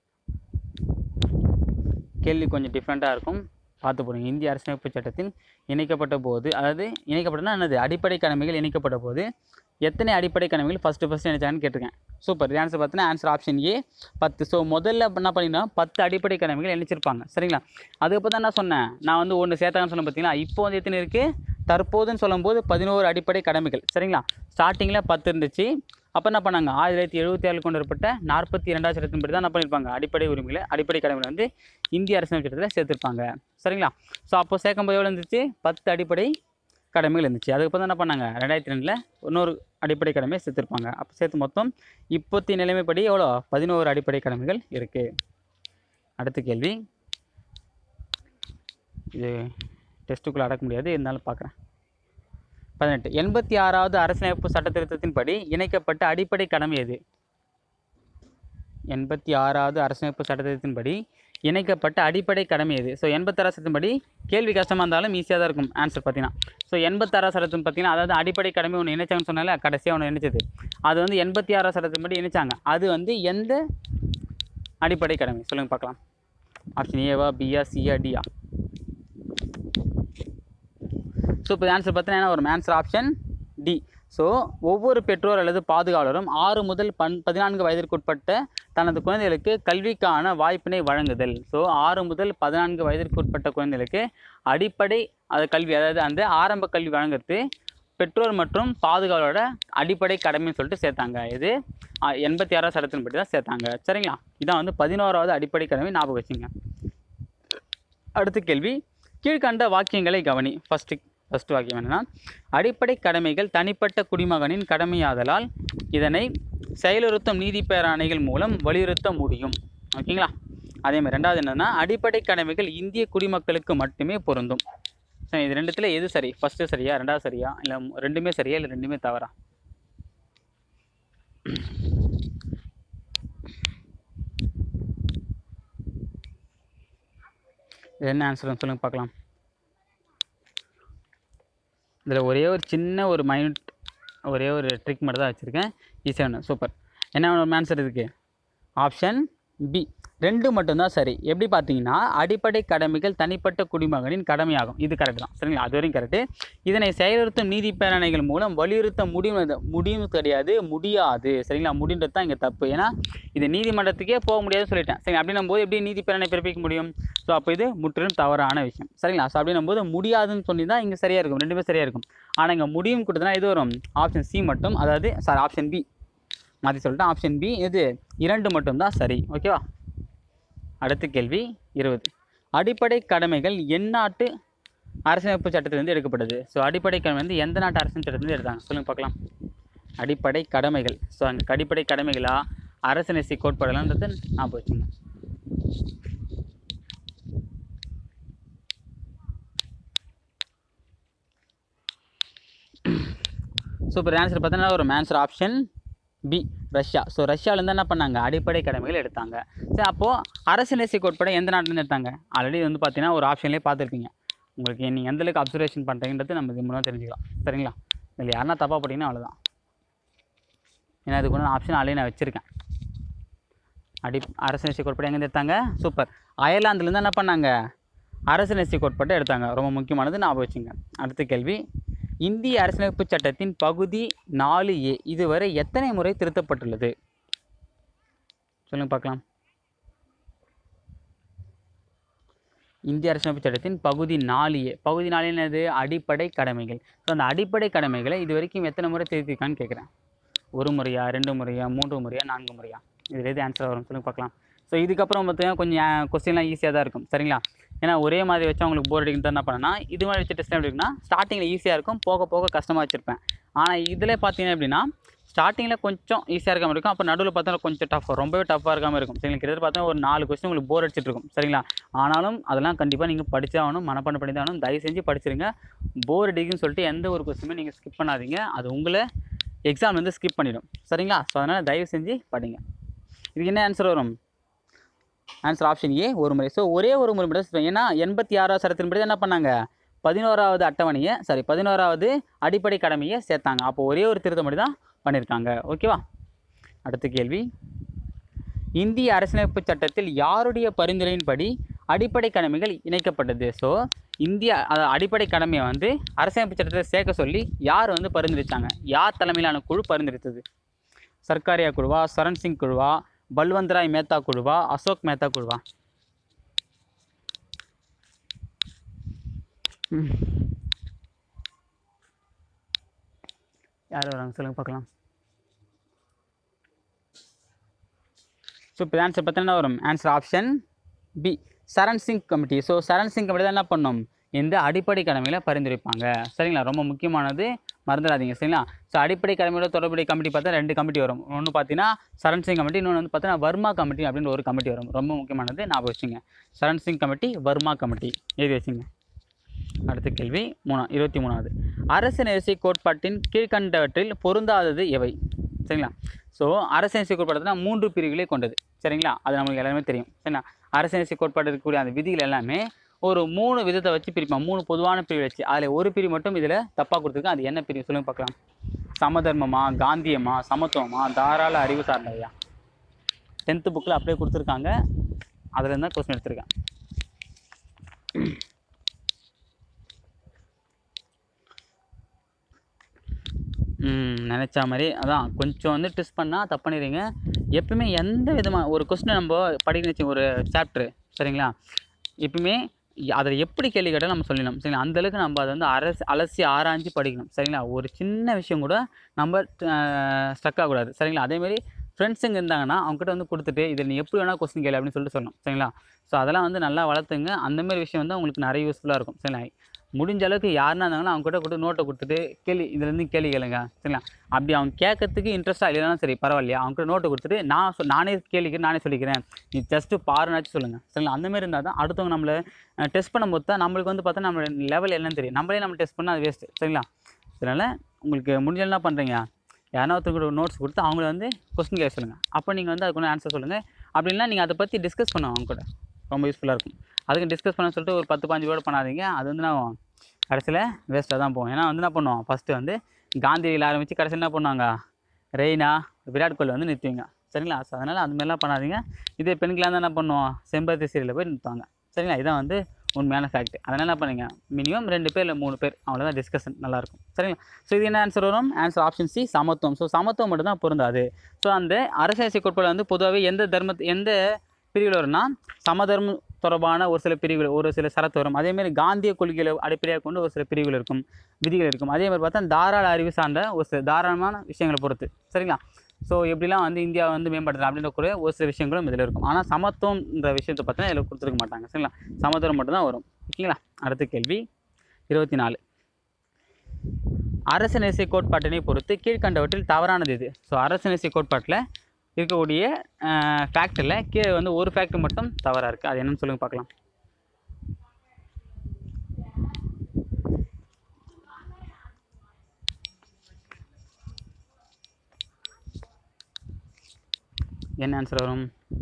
கேள்வி கொஞ்சம் டிஃப்ரெண்ட்டாக இருக்கும் பார்த்து போடுங்க இந்திய அரசியலமைப்பு சட்டத்தில் இணைக்கப்பட்ட போது அதாவது இணைக்கப்பட்டனா என்னது அடிப்படை கடமைகள் இணைக்கப்பட்ட போது எத்தனை அடிப்படை கடமைகள் ஃபஸ்ட்டு ஃபஸ்ட்டு நினைச்சாங்கன்னு கேட்டிருக்கேன் சூப்பர் இது ஆன்சர் பார்த்தீங்கன்னா ஆன்சர் ஆப்ஷன் ஏ பத்து ஸோ முதல்ல என்ன பண்ணினா பத்து அடிப்படை கடமைகள் இணைச்சிருப்பாங்க சரிங்களா அதுக்கப்புறம் தான் நான் சொன்னேன் நான் வந்து ஒன்று சேர்த்தாங்கன்னு சொன்னேன் பார்த்தீங்களா இப்போ வந்து எத்தனை இருக்குது தற்போதுன்னு சொல்லும்போது பதினோரு அடிப்படை கடமைகள் சரிங்களா ஸ்டார்டிங்கில் பத்து இருந்துச்சு அப்போ என்ன பண்ணாங்க ஆயிரத்தி தொள்ளாயிரத்தி எழுபத்தி ஏழு கொண்டு வரப்பட்ட நாற்பத்தி ரெண்டாவது சட்டத்தின்படி தான் என்ன பண்ணியிருப்பாங்க அடிப்படை உரிமைகளை அடிப்படை கடமைகளை வந்து இந்திய அரசியல் சட்டத்தில் சேர்த்துருப்பாங்க சரிங்களா ஸோ அப்போ சேர்க்கும்போது எவ்வளோ இருந்துச்சு பத்து அடிப்படை கடமைகள் இருந்துச்சு அதுக்கப்புறம் தான் என்ன பண்ணாங்க ரெண்டாயிரத்தி ரெண்டில் இன்னொரு அடிப்படை கடமை சேர்த்துருப்பாங்க அப்போ சேர்த்து மொத்தம் இப்போத்தி நிலைமைப்படி எவ்வளோ பதினோரு அடிப்படை கடமைகள் இருக்குது அடுத்த கேள்வி இது டெஸ்ட்டுக்குள்ளே அடக்க முடியாது இருந்தாலும் பார்க்குறேன் பதினெட்டு எண்பத்தி ஆறாவது அரசியலமைப்பு சட்ட திருத்தத்தின்படி இணைக்கப்பட்ட அடிப்படை கடமை எது எண்பத்தி ஆறாவது அரசியலமைப்பு சட்டத்தின்படி இணைக்கப்பட்ட அடிப்படை கடமை எது ஸோ எண்பத்தாறு சட்டத்தின்படி கேள்வி கஷ்டமாக இருந்தாலும் ஈஸியாக தான் இருக்கும் ஆன்சர் பார்த்தீங்கன்னா ஸோ எண்பத்தாறாம் சட்டத்தின் பார்த்தீங்கன்னா அதாவது அடிப்படை கடமை ஒன்று இணைச்சாங்கன்னு சொன்னால கடைசியாக ஒன்று இணைச்சது அது வந்து எண்பத்தி ஆறாம் சட்டத்தின்படி இணைச்சாங்க அது வந்து எந்த அடிப்படை கடமை சொல்லுங்கள் பார்க்கலாம் ஆப்ஷன் ஏவா பியா சியா டியா ஸோ இப்போ ஆன்சர் பார்த்தீங்கன்னா ஒரு ஆன்சர் ஆப்ஷன் டி ஸோ ஒவ்வொரு பெற்றோர் அல்லது பாதுகாவலரும் ஆறு முதல் பன் பதினான்கு வயதிற்குட்பட்ட தனது குழந்தைகளுக்கு கல்விக்கான வாய்ப்பினை வழங்குதல் ஸோ ஆறு முதல் பதினான்கு வயதிற்குட்பட்ட குழந்தைகளுக்கு அடிப்படை அது கல்வி அதாவது அந்த ஆரம்ப கல்வி வழங்குறது பெற்றோர் மற்றும் பாதுகாவலரோட அடிப்படை கடமைன்னு சொல்லிட்டு சேர்த்தாங்க இது அ, எண்பத்தி ஆறாவது சட்டத்தின்படி தான் சேர்த்தாங்க சரிங்களா இதான் வந்து பதினோராவது அடிப்படை கடமை ஞாபகம் வச்சுங்க அடுத்த கேள்வி கீழ்கண்ட வாக்கியங்களை கவனி ஃபஸ்ட்டு ஃபஸ்ட் வாக்கியம் என்னன்னா அடிப்படை கடமைகள் தனிப்பட்ட குடிமகனின் கடமையாதலால் இதனை செயலுறுத்தும் நீதி பேராணைகள் மூலம் வலியுறுத்த முடியும் ஓகேங்களா அதே மாதிரி ரெண்டாவது என்னன்னா அடிப்படை கடமைகள் இந்திய குடிமக்களுக்கு மட்டுமே பொருந்தும் சரி இது ரெண்டுத்தில் எது சரி ஃபஸ்ட்டு சரியா ரெண்டாவது சரியா இல்லை ரெண்டுமே சரியா இல்லை ரெண்டுமே தவறா இது என்ன ஆன்சர் சொல்லுங்க பார்க்கலாம் இதில் ஒரே ஒரு சின்ன ஒரு மைனூட் ஒரே ஒரு ட்ரிக் மட்டும் தான் வச்சுருக்கேன் ஈஸியாக ஒன்று சூப்பர் என்ன ஒரு ஆன்சர் இதுக்கு ஆப்ஷன் பி ரெண்டு மட்டும்தான் சரி எப்படி பார்த்தீங்கன்னா அடிப்படை கடமைகள் தனிப்பட்ட குடிமகனின் கடமையாகும் இது கரெக்ட் தான் சரிங்களா அது வரைக்கும் கரெக்டு இதனை செயல்படுத்தும் நீதி பேரணைகள் மூலம் வலியுறுத்த முடியும் முடியும் கிடையாது முடியாது சரிங்களா முடின்றது தான் இங்கே தப்பு ஏன்னா இது நீதிமன்றத்துக்கே போக முடியாதுன்னு சொல்லிட்டேன் சரி அப்படின்னும் போது எப்படி நீதி பேரணை பிறப்பிக்க முடியும் ஸோ அப்போ இது முற்றிலும் தவறான விஷயம் சரிங்களா ஸோ அப்படின்னும் போது முடியாதுன்னு சொல்லி தான் இங்கே சரியாக இருக்கும் ரெண்டுமே சரியாக இருக்கும் ஆனால் இங்கே முடியும் கொடுத்தனா இது வரும் ஆப்ஷன் சி மட்டும் அதாவது சாரி ஆப்ஷன் பி மாற்றி சொல்லிட்டேன் ஆப்ஷன் பி இது இரண்டு மட்டும்தான் சரி ஓகேவா அடுத்த கேள்வி இருபது அடிப்படை கடமைகள் எந்நாட்டு அரசியலமைப்பு சட்டத்திலிருந்து எடுக்கப்பட்டது ஸோ அடிப்படை கடமை வந்து எந்த நாட்டு அரசியல் சட்டத்திலிருந்து எடுத்தாங்க சொல்லுங்கள் பார்க்கலாம் அடிப்படை கடமைகள் ஸோ அங்கே அடிப்படை கடமைகளா அரசியலமைப்பு கோட்பாடுகளான்றது ஞாபகம் வச்சுங்க ஸோ இப்போ ஆன்சர் பார்த்தீங்கன்னா ஒரு answer option B Russia so ரஷ்யாவிலேருந்து என்ன பண்ணாங்க அடிப்படை கடமைகள் எடுத்தாங்க சரி அப்போது அரசியலமைப்பு கோட்பாடு எந்த நாட்டிலேருந்து எடுத்தாங்க ஆல்ரெடி வந்து பார்த்தீங்கன்னா ஒரு ஆப்ஷன்லேயே பார்த்துருப்பீங்க உங்களுக்கு நீங்கள் எந்த அளவுக்கு அப்சர்வேஷன் பண்ணுறீங்கிறது நம்ம இது மூலம் தெரிஞ்சுக்கலாம் சரிங்களா இதில் யாருன்னா தப்பாக போட்டிங்கன்னா அவ்வளோதான் ஏன்னா இதுக்கு ஒன்று ஆப்ஷன் ஆல்ரெடி நான் வச்சுருக்கேன் அடி அரசியலமைப்பு கோட்பாடு எங்கேருந்து எடுத்தாங்க சூப்பர் அயர்லாந்துலேருந்து என்ன பண்ணாங்க அரசியலமைப்பு கோட்பாட்டை எடுத்தாங்க ரொம்ப முக்கியமானது ஞாபகம் வச்சுங்க அடுத்த கேள்வி இந்திய அரசியலமைப்பு சட்டத்தின் பகுதி நாலு ஏ இதுவரை எத்தனை முறை திருத்தப்பட்டுள்ளது சொல்லுங்க பார்க்கலாம் இந்திய அரசியலமைப்பு சட்டத்தின் பகுதி நாலு ஏ பகுதி நாலு என்னது அடிப்படை கடமைகள் ஸோ அந்த அடிப்படை கடமைகளை இது வரைக்கும் எத்தனை முறை திருத்திருக்கான்னு கேட்குறேன் ஒரு முறையா ரெண்டு முறையா மூன்று முறையா நான்கு முறையா இதில் எது ஆன்சர் வரும் சொல்லுங்க பார்க்கலாம் ஸோ இதுக்கப்புறம் பார்த்தீங்கன்னா கொஞ்சம் கொஸ்டின்லாம் ஈஸியாக தான் இருக்கும் சரிங்களா ஏன்னா ஒரே மாதிரி வச்சு அவங்களுக்கு போர் அடிக்கும் என்ன பண்ணேன்னா இது மாதிரி வச்சு டெஸ்ட் எப்படி இருக்குன்னா ஸ்டார்டிங்கில் ஈஸியாக இருக்கும் போக போக கஷ்டமாக வச்சுருப்பேன் ஆனால் இதில் பார்த்தீங்கன்னா எப்படின்னா ஸ்டார்டிங்கில் கொஞ்சம் ஈஸியாக இருக்காமல் இருக்கும் அப்போ நடுவில் பார்த்தா கொஞ்சம் டஃப் ரொம்பவே டஃப்பாக இருக்காமல் இருக்கும் சரிங்களா கிட்டத்தட்ட பார்த்தா ஒரு நாலு கொஸ்டின் உங்களுக்கு போர் அடிச்சிட்டு இருக்கும் சரிங்களா ஆனாலும் அதெல்லாம் கண்டிப்பாக நீங்கள் படிச்சாகணும் மனப்பாடம் பண்ணி தான் ஆகணும் தயவு செஞ்சு படிச்சிருங்க போர் அடிக்குன்னு சொல்லிட்டு எந்த ஒரு கொஸ்டினுமே நீங்கள் ஸ்கிப் பண்ணாதீங்க அது உங்களை எக்ஸாம் வந்து ஸ்கிப் பண்ணிடும் சரிங்களா ஸோ அதனால் தயவு செஞ்சு படிங்க இதுக்கு என்ன ஆன்சர் வரும் ஆன்சர் ஆப்ஷன் ஏ ஒரு முறை ஸோ ஒரே ஒரு முறை மட்டும் தான் ஏன்னா எண்பத்தி ஆறாவது சட்டத்தின்படி என்ன பண்ணாங்க பதினோராவது அட்டவணையை சாரி பதினோராவது அடிப்படை கடமையை சேர்த்தாங்க அப்போ ஒரே ஒரு திருத்தம் மட்டும் தான் பண்ணியிருக்காங்க ஓகேவா அடுத்த கேள்வி இந்திய அரசியலமைப்பு சட்டத்தில் யாருடைய பரிந்துரையின்படி அடிப்படை கடமைகள் இணைக்கப்பட்டது ஸோ இந்திய அதாவது அடிப்படை கடமையை வந்து அரசியலமைப்பு சட்டத்தில் சேர்க்க சொல்லி யார் வந்து பரிந்துரைச்சாங்க யார் தலைமையிலான குழு பரிந்துரைத்தது சர்க்காரியா குழுவா சரண் சிங் குழுவா பல்வந்த்ராய் மேத்தா குழுவா அசோக் மேத்தா குழுவா ம். யார் வராங்க சொல்லுங்க பார்க்கலாம் ஸோ இப்போ ஆன்சர் பார்த்தீங்கன்னா வரும் answer option B Charan Singh committee so Charan Singh committee தான் என்ன பண்ணும் இந்த அடிப்படை கடமைகளை பரிந்துரைப்பாங்க சரிங்களா ரொம்ப முக்கியமானது மறந்துடாதீங்க சரிங்களா ஸோ அடிப்படை கடமையோட தொடர்புடைய கமிட்டி பார்த்தா ரெண்டு கமிட்டி வரும் ஒன்று பார்த்தீங்கன்னா சரண் சிங் கமிட்டி இன்னொன்று வந்து பார்த்தீங்கன்னா வர்மா கமிட்டி அப்படின்னு ஒரு கமிட்டி வரும் ரொம்ப முக்கியமானது ஞாபகம் வச்சுங்க சரண் சிங் கமிட்டி வர்மா கமிட்டி எழுதி வச்சுங்க அடுத்த கேள்வி மூணா இருபத்தி மூணாவது அரசு நெரிசை கோட்பாட்டின் கீழ்கண்டவற்றில் பொருந்தாதது எவை சரிங்களா ஸோ அரசு நெரிசை கோட்பாடுனா மூன்று பிரிவுகளே கொண்டது சரிங்களா அது நமக்கு எல்லாமே தெரியும் சரிங்களா அரசு நெரிசை கோட்பாடு இருக்கக்கூடிய அந்த விதிகள் எல்லாமே ஒரு மூணு விதத்தை வச்சு பிரிப்பான் மூணு பொதுவான பிரிவு வச்சு அதில் ஒரு பிரிவு மட்டும் இதில் தப்பாக கொடுத்துருக்கு அது என்ன பிரிவு சொல்லுங்க பார்க்கலாம் சமதர்மமா காந்தியமா சமத்துவமா தாராள அறிவு சார்ந்தவையா டென்த்து புக்கில் அப்படியே கொடுத்துருக்காங்க அதில் இருந்தால் கொஸ்டின் எடுத்திருக்கேன் ம், நினைச்ச மாதிரி அதான் கொஞ்சம் வந்து டெஸ்ட் பண்ணால் தப்பு பண்ணிடுறீங்க எப்பவுமே எந்த விதமாக ஒரு கொஸ்டின் நம்ம படிக்கணும் வச்சு ஒரு சாப்ட்ரு சரிங்களா எப்பவுமே அதில் எப்படி கேள்வி கேட்டாலும் நம்ம சொல்லணும் சரிங்களா அந்தளவுக்கு நம்ம அதை வந்து அரசு அலசி ஆராய்ஞ்சு படிக்கணும் சரிங்களா ஒரு சின்ன விஷயம் கூட நம்ம ஸ்டக் ஆகக்கூடாது சரிங்களா அதேமாரி ஃப்ரெண்ட்ஸுங்க இருந்தாங்கன்னா அவங்ககிட்ட வந்து கொடுத்துட்டு இதில் நீ எப்படி வேணால் கொஸ்டின் கேளு அப்படின்னு சொல்லிட்டு சொல்லணும் சரிங்களா ஸோ அதெல்லாம் வந்து நல்லா வளர்த்துங்க அந்தமாரி விஷயம் வந்து உங்களுக்கு நிறைய யூஸ்ஃபுல்லாக இருக்கும் சரிங்களா முடிஞ்ச அளவுக்கு யாருன்னா இருந்தாங்கன்னா அவங்க கூட கொடுத்து நோட்டை கொடுத்துட்டு கேள்வி இதுலேருந்து கேள்வி கேளுங்க சரிங்களா அப்படி அவங்க கேட்கறதுக்கு இன்ட்ரெஸ்ட்டாக இல்லைனா சரி பரவாயில்லையா அவங்க கூட நோட்டை கொடுத்துட்டு நான் சொ- நானே கேள்விக்கிறேன் நானே சொல்லிக்கிறேன் நீ ஜஸ்ட்டு பாருனாச்சும் சொல்லுங்கள் சரிங்களா அந்தமாரி இருந்தால் தான் அடுத்தவங்க நம்மளை டெஸ்ட் பண்ணும்போது தான் நம்மளுக்கு வந்து பார்த்தா நம்ம லெவல் என்னன்னு தெரியும் நம்மளே நம்ம டெஸ்ட் பண்ணால் அது வேஸ்ட்டு சரிங்களா அதனால் உங்களுக்கு முடிஞ்ச என்ன பண்ணுறீங்க யாரா ஒருத்தர் நோட்ஸ் கொடுத்து அவங்கள வந்து கொஸ்டின் கேட்க சொல்லுங்கள் அப்போ நீங்கள் வந்து அதுக்கு ஆன்சர் சொல்லுங்கள் அப்படின்னா நீங்கள் அதை பற்றி டிஸ்கஸ் பண்ணுவோம் அவங்க கூட ரொம்ப யூஸ்ஃபுல்லாக இருக்கும் அதுக்கு டிஸ்கஸ் பண்ண சொல்லிட்டு ஒரு பத்து பாஞ்சு வேர்டு பண்ணாதீங்க அது வந்து நான் கடைசியில் வேஸ்ட்டாக தான் போகும் ஏன்னா வந்து என்ன பண்ணுவோம் ஃபஸ்ட்டு வந்து காந்தியில் ஆரம்பித்து கடைசியில் என்ன பண்ணுவாங்க ரெய்னா விராட் கோலி வந்து நிறுத்துவீங்க சரிங்களா ஸோ அதனால் அது மாதிரிலாம் பண்ணாதீங்க இதே பெண்களாக இருந்தால் என்ன பண்ணுவோம் செம்பருத்தி சீரியலில் போய் நிறுத்துவாங்க சரிங்களா இதான் வந்து உண்மையான ஃபேக்ட் அதனால் என்ன பண்ணுங்க மினிமம் ரெண்டு பேர் இல்லை மூணு பேர் அவ்வளோதான் டிஸ்கஷன் நல்லாயிருக்கும் சரிங்களா ஸோ இது என்ன ஆன்சர் வரும் ஆன்சர் ஆப்ஷன் சி சமத்துவம் ஸோ சமத்துவம் மட்டும் தான் பொருந்தாது ஸோ அந்த அரசியல் கோட்பாடு வந்து பொதுவாகவே எந்த தர்மத்து எந்த பிரிவில் வரும்னா சமதர்மம் தொடர்பான ஒரு சில பிரிவுகள் ஒரு சில சரத்து வரும் அதேமாதிரி காந்திய கொள்கைகளை அடிப்படையாக கொண்டு ஒரு சில பிரிவுகள் இருக்கும் விதிகள் இருக்கும் அதே மாதிரி பார்த்தா தாராள அறிவு சார்ந்த ஒரு சில தாராளமான விஷயங்களை பொறுத்து சரிங்களா ஸோ எப்படிலாம் வந்து இந்தியா வந்து மேம்படுத்தலாம் அப்படின்ற கூட ஒரு சில விஷயங்களும் இதில் இருக்கும் ஆனால் சமத்துவம்ன்ற விஷயத்தை பார்த்தீங்கன்னா இதில் கொடுத்துருக்க மாட்டாங்க சரிங்களா சமத்துவம் மட்டும் தான் வரும் ஓகேங்களா அடுத்த கேள்வி இருபத்தி நாலு அரசு நேசை கோட்பாட்டினை பொறுத்து கீழ்கண்டவற்றில் தவறானது இது ஸோ அரசு நேசை கோட்பாட்டில் இருக்கக்கூடிய ஃபேக்டில் கீழே வந்து ஒரு ஃபேக்ட் மட்டும் தவறாக இருக்குது அது என்னன்னு சொல்லுங்க பார்க்கலாம் என்ன ஆன்சர் வரும்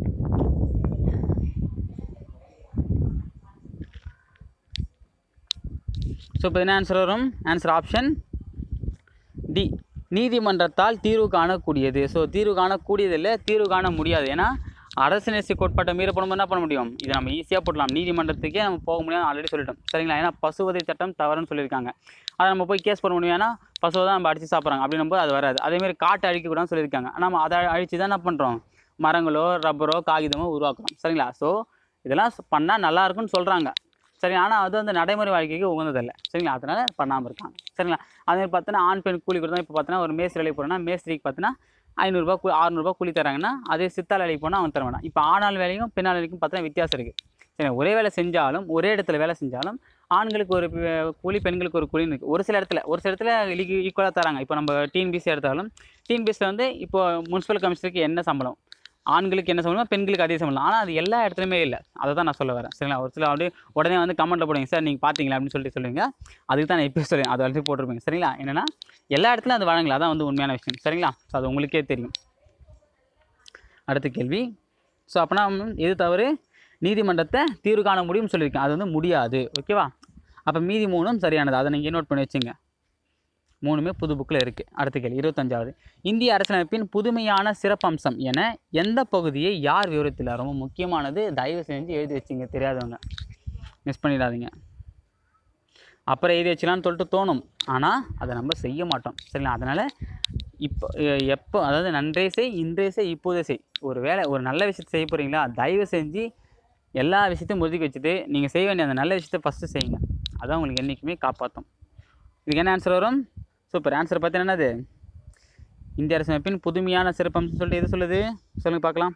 ஸோ இப்போ என்ன ஆன்சர் வரும் ஆன்சர் ஆப்ஷன் டி நீதிமன்றத்தால் தீர்வு காணக்கூடியது ஸோ தீர்வு காணக்கூடியதில்லை தீர்வு காண முடியாது ஏன்னா அரசியலமைப்பு கோட்பாட்டை மீற போனோம் என்ன பண்ண முடியும் இதை நம்ம ஈஸியாக போடலாம் நீதிமன்றத்துக்கே நம்ம போக முடியும் ஆல்ரெடி சொல்லிட்டோம் சரிங்களா ஏன்னா பசுவதை சட்டம் தவறுன்னு சொல்லியிருக்காங்க அதை நம்ம போய் கேஸ் போட முடியும் ஏன்னா பசுவை தான் நம்ம அடித்து சாப்பிட்றாங்க அப்படின்னும் போது அது வராது அதேமாதிரி காட்டை அழிக்கக்கூடாதுன்னு சொல்லியிருக்காங்க நம்ம அதை அழித்து தான் என்ன பண்ணுறோம் மரங்களோ ரப்பரோ காகிதமோ உருவாக்குறோம் சரிங்களா ஸோ இதெல்லாம் பண்ணால் நல்லா இருக்கும்னு சொல்கிறாங்க சரி ஆனால் அது வந்து நடைமுறை வாழ்க்கைக்கு உகந்ததில்லை சரிங்களா அதனால் பண்ணாமல் இருக்காங்க சரிங்களா அதே பார்த்தோன்னா ஆண் பெண் கூலி கொடுத்தா இப்போ பார்த்தோன்னா ஒரு மேஸ்திரி வேலைக்கு போகிறோன்னா மேஸ்திரிக்கு பார்த்தோன்னா ஐநூறுரூபா கூ அறுநூறுபா கூலி தராங்கன்னா அதே சித்தாள் வேலைக்கு போனால் அவன் தர வேண்டாம் இப்போ ஆணாள் வேலையும் பெண்ணாள் வேலைக்கும் பார்த்தோன்னா வித்தியாசம் இருக்குது சரி ஒரே வேலை செஞ்சாலும் ஒரே இடத்துல வேலை செஞ்சாலும் ஆண்களுக்கு ஒரு பி- கூலி பெண்களுக்கு ஒரு கூலின்னு இருக்குது ஒரு சில இடத்துல ஒரு சில இடத்துல ஈக்குவலாக தராங்க இப்போ நம்ம டிஎன்பிசி எடுத்தாலும் டிஎன்பிசியில் வந்து இப்போ முனிசிபல் கமிஷனருக்கு என்ன சம்பளம் ஆண்களுக்கு என்ன சம்பளமோ பெண்களுக்கு அதே சம்பளம் ஆனால் அது எல்லா இடத்துலையுமே இல்லை அதை தான் நான் சொல்ல வரேன் சரிங்களா ஒரு சில அப்படியே உடனே வந்து கமெண்ட்டில் போடுங்க சார் நீங்கள் பார்த்தீங்களா அப்படின்னு சொல்லிட்டு சொல்லுவீங்க அதுக்கு தான் நான் இப்போ சொல்லுவேன் அது வரைக்கும் போட்டிருப்பேன் சரிங்களா என்னென்னா எல்லா இடத்துலையும் அது வழங்கல அதான் வந்து உண்மையான விஷயம் சரிங்களா ஸோ அது உங்களுக்கே தெரியும் அடுத்த கேள்வி ஸோ அப்போனா எது தவறு நீதிமன்றத்தை தீர்வு காண முடியும்னு சொல்லியிருக்கேன் அது வந்து முடியாது ஓகேவா அப்போ மீதி மூணும் சரியானது அதை நீங்கள் நோட் பண்ணி வச்சுங்க மூணுமே புது புக்கில் இருக்குது அடுத்த கேள்வி இருபத்தஞ்சாவது இந்திய அரசியலமைப்பின் புதுமையான சிறப்பம்சம் என எந்த பகுதியை யார் விவரித்துள்ளார் ரொம்ப முக்கியமானது தயவு செஞ்சு எழுதி வச்சுங்க தெரியாதவங்க மிஸ் பண்ணிடாதீங்க அப்புறம் எழுதி வச்சலாம்னு சொல்லிட்டு தோணும் ஆனால் அதை நம்ம செய்ய மாட்டோம் சரிங்களா அதனால் இப்போ எ- எப்போ அதாவது நன்றே செய் இன்றே செய் இப்போதே செய் ஒரு வேலை ஒரு நல்ல விஷயத்தை செய்ய போகிறீங்களா தயவு செஞ்சு எல்லா விஷயத்தையும் ஒதுக்கி வச்சுட்டு நீங்கள் செய்ய வேண்டிய அந்த நல்ல விஷயத்தை ஃபஸ்ட்டு செய்யுங்க அதான் உங்களுக்கு என்றைக்குமே காப்பாற்றும் இதுக்கு என்ன ஆன்சர் வரும் சூப்பர் ஆன்சர் பார்த்தீங்கன்னா என்னது இந்திய அரசமைப்பின் புதுமையான சிறப்பம்சம் சொல்லிட்டு எது சொல்லுது சொல்லுங்க பார்க்கலாம்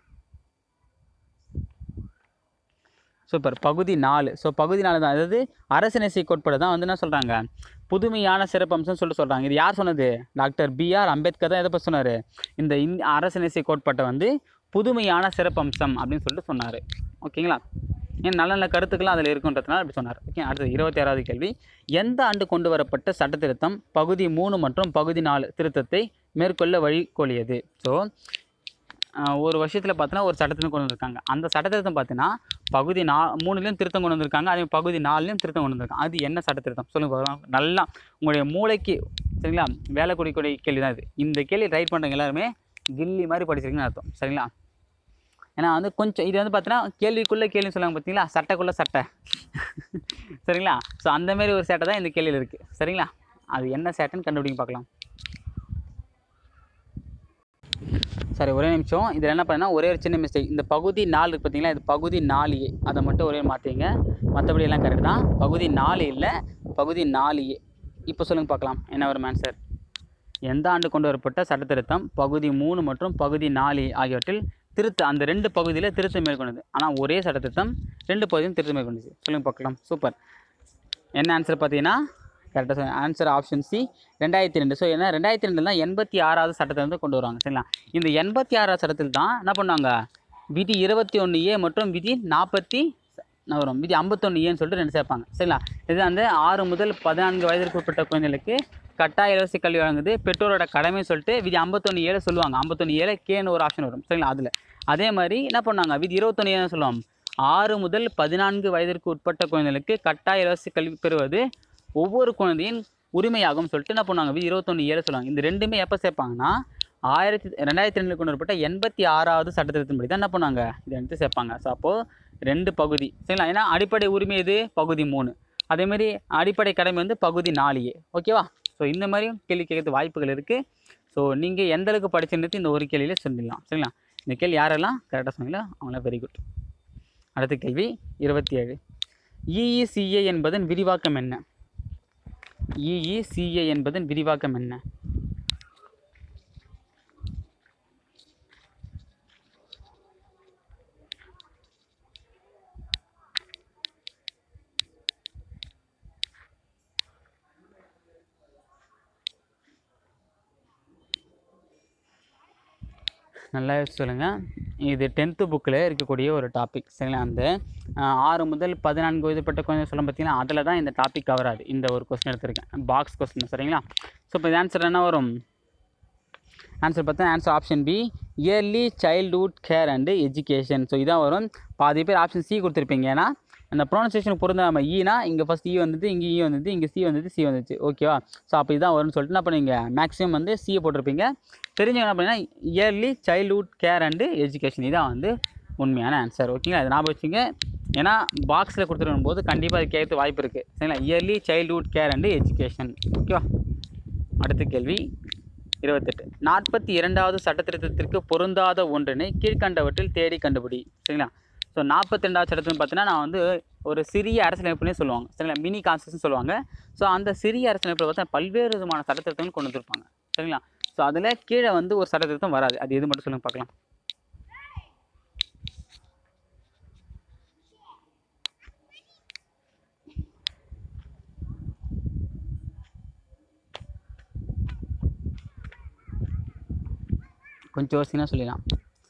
சூப்பர் பகுதி நாலு ஸோ பகுதி நாலு தான் அதாவது அரசியலசை கோட்பாடு தான் வந்து என்ன சொல்கிறாங்க புதுமையான சிறப்பம்சம் சொல்லிட்டு சொல்கிறாங்க இது யார் சொன்னது டாக்டர் பிஆர் அம்பேத்கர் தான் எதை பற்றி சொன்னார் இந்த இந் அரசியலசை கோட்பாட்டை வந்து புதுமையான சிறப்பம்சம் அப்படின்னு சொல்லிட்டு சொன்னார் ஓகேங்களா ஏன் நல்ல நல்ல கருத்துக்கள்லாம் அதில் இருக்குன்றதுனால அப்படி சொன்னார் ஓகே அடுத்தது இருபத்தி ஆறாவது கேள்வி எந்த ஆண்டு கொண்டு வரப்பட்ட சட்ட திருத்தம் பகுதி மூணு மற்றும் பகுதி நாலு திருத்தத்தை மேற்கொள்ள வழிகோலியது ஸோ ஒரு வருஷத்தில் பார்த்தீங்கன்னா ஒரு சட்டத்திலும் கொண்டு வந்திருக்காங்க அந்த சட்டத்திருத்தம் பார்த்தீங்கன்னா பகுதி நா மூணுலேயும் திருத்தம் கொண்டு வந்திருக்காங்க அதே பகுதி நாலுலேயும் திருத்தம் கொண்டு வந்திருக்காங்க அது என்ன சட்டத்திருத்தம் சொல்லுங்க பார்க்கலாம் நல்லா உங்களுடைய மூளைக்கு சரிங்களா வேலை கூடிய கேள்வி தான் இது இந்த கேள்வி ரைட் பண்ணுறவங்க எல்லாருமே கில்லி மாதிரி படிச்சிருக்கீங்கன்னு அர்த்தம் சரிங்களா ஏன்னா வந்து கொஞ்சம் இது வந்து பார்த்தீங்கன்னா கேள்விக்குள்ளே கேள்வி சொல்லுவாங்க பார்த்தீங்களா சட்டைக்குள்ளே சட்டை சரிங்களா ஸோ அந்த மாதிரி ஒரு சேட்டை தான் இந்த கேள்வியில் இருக்குது சரிங்களா அது என்ன சேட்டைன்னு கண்டுபிடிங்க பார்க்கலாம் சரி ஒரே நிமிஷம் இதில் என்ன பண்ணேன்னா ஒரே ஒரு சின்ன மிஸ்டேக் இந்த பகுதி நாலு இருக்கு பார்த்தீங்களா இது பகுதி நாலு ஏ அதை மட்டும் ஒரே மாற்றிங்க மற்றபடி எல்லாம் கரெக்ட் தான் பகுதி நாலு இல்லை பகுதி நாலு ஏ இப்போ சொல்லுங்கள் பார்க்கலாம் என்ன வரும் ஆன்சர் எந்த ஆண்டு கொண்டு வரப்பட்ட சட்டத்திருத்தம் பகுதி மூணு மற்றும் பகுதி நாலு ஆகியவற்றில் திருத்த அந்த ரெண்டு பகுதியில் திருத்தம் மேற்கொண்டது ஆனால் ஒரே சட்டத்திருத்தம் ரெண்டு பகுதியும் திருத்தம் மேற்கொண்டுச்சு சொல்லுங்க பார்க்கலாம் சூப்பர் என்ன ஆன்சர் பார்த்தீங்கன்னா கரெக்டாக சொல்லுங்க ஆன்சர் ஆப்ஷன் சி ரெண்டாயிரத்தி ரெண்டு ஸோ ஏன்னா ரெண்டாயிரத்தி ரெண்டில் தான் எண்பத்தி ஆறாவது சட்டத்தை வந்து கொண்டு வருவாங்க சரிங்களா இந்த எண்பத்தி ஆறாவது சட்டத்தில் தான் என்ன பண்ணாங்க விதி இருபத்தி ஒன்று ஏ மற்றும் விதி நாற்பத்தி வரும் விதி ஐம்பத்தொன்று ஏன்னு சொல்லிட்டு ரெண்டு சேர்ப்பாங்க சரிங்களா இது வந்து ஆறு முதல் பதினான்கு வயதிற்கு உட்பட்ட குழந்தைகளுக்கு கட்டாய இலவச கல்வி வழங்குது பெற்றோரோட கடமை சொல்லிட்டு விதி ஐம்பத்தொன்று ஏழு சொல்லுவாங்க ஐம்பத்தொன்று ஏழு கேன்னு ஒரு ஆப்ஷன் வரும் சரிங்களா அதில் அதே மாதிரி என்ன பண்ணாங்க விதி இருபத்தொன்று ஏன்னு சொல்லுவாங்க ஆறு முதல் பதினான்கு வயதிற்கு உட்பட்ட குழந்தைகளுக்கு கட்டாய இலவச கல்வி பெறுவது ஒவ்வொரு குழந்தையின் உரிமையாகும் சொல்லிட்டு என்ன பண்ணுவாங்க விதி இருபத்தொன்று ஏழு சொல்லுவாங்க இந்த ரெண்டுமே எப்போ சேர்ப்பாங்கன்னா ஆயிரத்தி ரெண்டாயிரத்தி ரெண்டில் கொண்டு வரப்பட்ட எண்பத்தி ஆறாவது சட்டத்திட்டத்தின்படி தான் என்ன பண்ணுவாங்க இதை எடுத்து சேர்ப்பாங்க ஸோ அப்போது ரெண்டு பகுதி சரிங்களா ஏன்னா அடிப்படை உரிமை எது பகுதி மூணு அதேமாரி அடிப்படை கடமை வந்து பகுதி நாலையே ஓகேவா ஸோ இந்த மாதிரியும் கேள்வி கேட்கறது வாய்ப்புகள் இருக்குது ஸோ நீங்கள் எந்த அளவுக்கு படிச்சுன்றது இந்த ஒரு கேள்வியிலே சொல்லிடலாம் சரிங்களா இந்த கேள்வி யாரெல்லாம் கரெக்டாக சொன்னீங்களோ அவங்களாம் வெரி குட் அடுத்த கேள்வி இருபத்தி ஏழு இஇசிஏ என்பதன் விரிவாக்கம் என்ன இஇசிஏ என்பதன் விரிவாக்கம் என்ன நல்லா சொல்லுங்கள் இது டென்த்து புக்கில் இருக்கக்கூடிய ஒரு டாபிக் சரிங்களா அந்த ஆஹ், ஆறு முதல் பதினான்கு வயதுப்பட்ட குழந்தை சொல்ல பார்த்தீங்கன்னா அதில் தான் இந்த டாபிக் கவர் ஆகுது இந்த ஒரு கொஸ்டின் எடுத்திருக்கேன் பாக்ஸ் கொஸ்டின் சரிங்களா ஸோ இப்போ இது ஆன்சர் என்ன வரும் ஆன்சர் பார்த்தா answer option B early childhood care and education so இதான் வரும் பாதி பேர் ஆப்ஷன் சி கொடுத்துருப்பீங்க ஏன்னா அந்த ப்ரொனன்சியேஷனுக்கு பொருந்த நம்ம ஈனா இங்கே ஃபஸ்ட் இ வந்தது இங்கே இ வந்தது இங்கே சி வந்தது சி வந்துச்சு ஓகேவா ஸோ அப்போ இதான் வரும்னு சொல்லிட்டு என்ன பண்ணுவீங்க மேக்ஸிமம் வந்து சியை போட்டிருப்பீங்க தெரிஞ்சவங்க என்ன பண்ணீங்கன்னா early childhood care and education இதான் வந்து உண்மையான ஆன்சர் ஓகேங்களா அது ஞாபகம் வச்சுங்க ஏன்னா பாக்ஸில் கொடுத்துருக்கும் போது கண்டிப்பாக அது கேட்க வாய்ப்பு இருக்குது சரிங்களா early childhood care and education ஓகேவா அடுத்த கேள்வி இருபத்தெட்டு நாற்பத்தி இரண்டாவது சட்டத்திருத்தத்திற்கு பொருந்தாத ஒன்றினை கீழ்கண்டவற்றில் தேடி கண்டுபிடி சரிங்களா ஸோ நாற்பத்தி ரெண்டாவது சட்டத்தில் பார்த்தீங்கன்னா நான் வந்து ஒரு சிறிய அரசியலமைப்புனே சொல்லுவாங்க சரிங்களா மினி கான்ஸ்டியூஷன் சொல்லுவாங்க ஸோ அந்த சிறிய அரசியலமைப்பில் பார்த்தா பல்வேறு விதமான சட்டத்திருத்தங்கள் கொண்டு வந்திருப்பாங்க சரிங்களா ஸோ அதில் கீழே வந்து ஒரு சட்டத்திருத்தம் வராது அது எது மட்டும் சொல்லுங்க பார்க்கலாம் கொஞ்சம் யோசிங்கன்னா சொல்லிடலாம்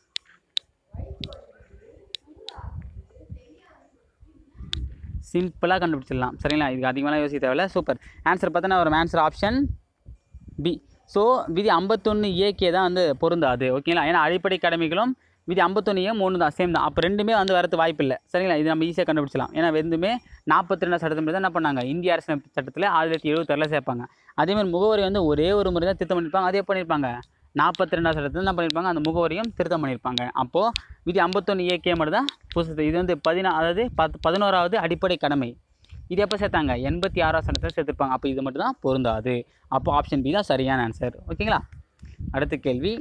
சிம்பிளாக கண்டுபிடிச்சிடலாம் சரிங்களா இதுக்கு அதிகமாக யோசிக்க தேவையில்ல சூப்பர் ஆன்சர் பார்த்தோன்னா ஒரு ஆன்சர் ஆப்ஷன் பி ஸோ விதி ஐம்பத்தொன்று ஏகே தான் வந்து பொருந்தாது ஓகேங்களா ஏன்னா அடிப்படை கடமைகளும் விதி ஐம்பத்தொன்று ஏ மூணு தான் சேம் தான் அப்போ ரெண்டுமே வந்து வரது வாய்ப்பு இல்லை சரிங்களா இது நம்ம ஈஸியாக கண்டுபிடிச்சலாம் ஏன்னா ரெண்டுமே நாற்பத்தி ரெண்டாம் சட்டத்தில் தான் என்ன பண்ணாங்க இந்திய அரசியலமைப்பு சட்டத்தில் ஆயிரத்தி தொள்ளாயிரத்தி எழுபத்தாறில் சேர்ப்பாங்க அதேமாதிரி முகவரி வந்து ஒரே ஒரு முறை தான் திருத்தம் பண்ணியிருப்பாங்க அதே பண்ணியிருப்பாங்க நாற்பத்தி ரெண்டாம் சட்டத்தில் என்ன பண்ணியிருப்பாங்க அந்த முகவரியும் திருத்தம் பண்ணியிருப்பாங்க அப்போது விதி ஐம்பத்தொன்று ஏகே மட்டும் தான் புதுசு இது வந்து பதினா அதாவது பத் பதினோராவது அடிப்படை கடமை இது எப்போ சேர்த்தாங்க எண்பத்தி ஆறாம் சட்டத்தில் சேர்த்துருப்பாங்க அப்போ இது மட்டும் தான் பொருந்தாது அப்போ ஆப்ஷன் பி தான் சரியான ஆன்சர் ஓகேங்களா அடுத்த கேள்வி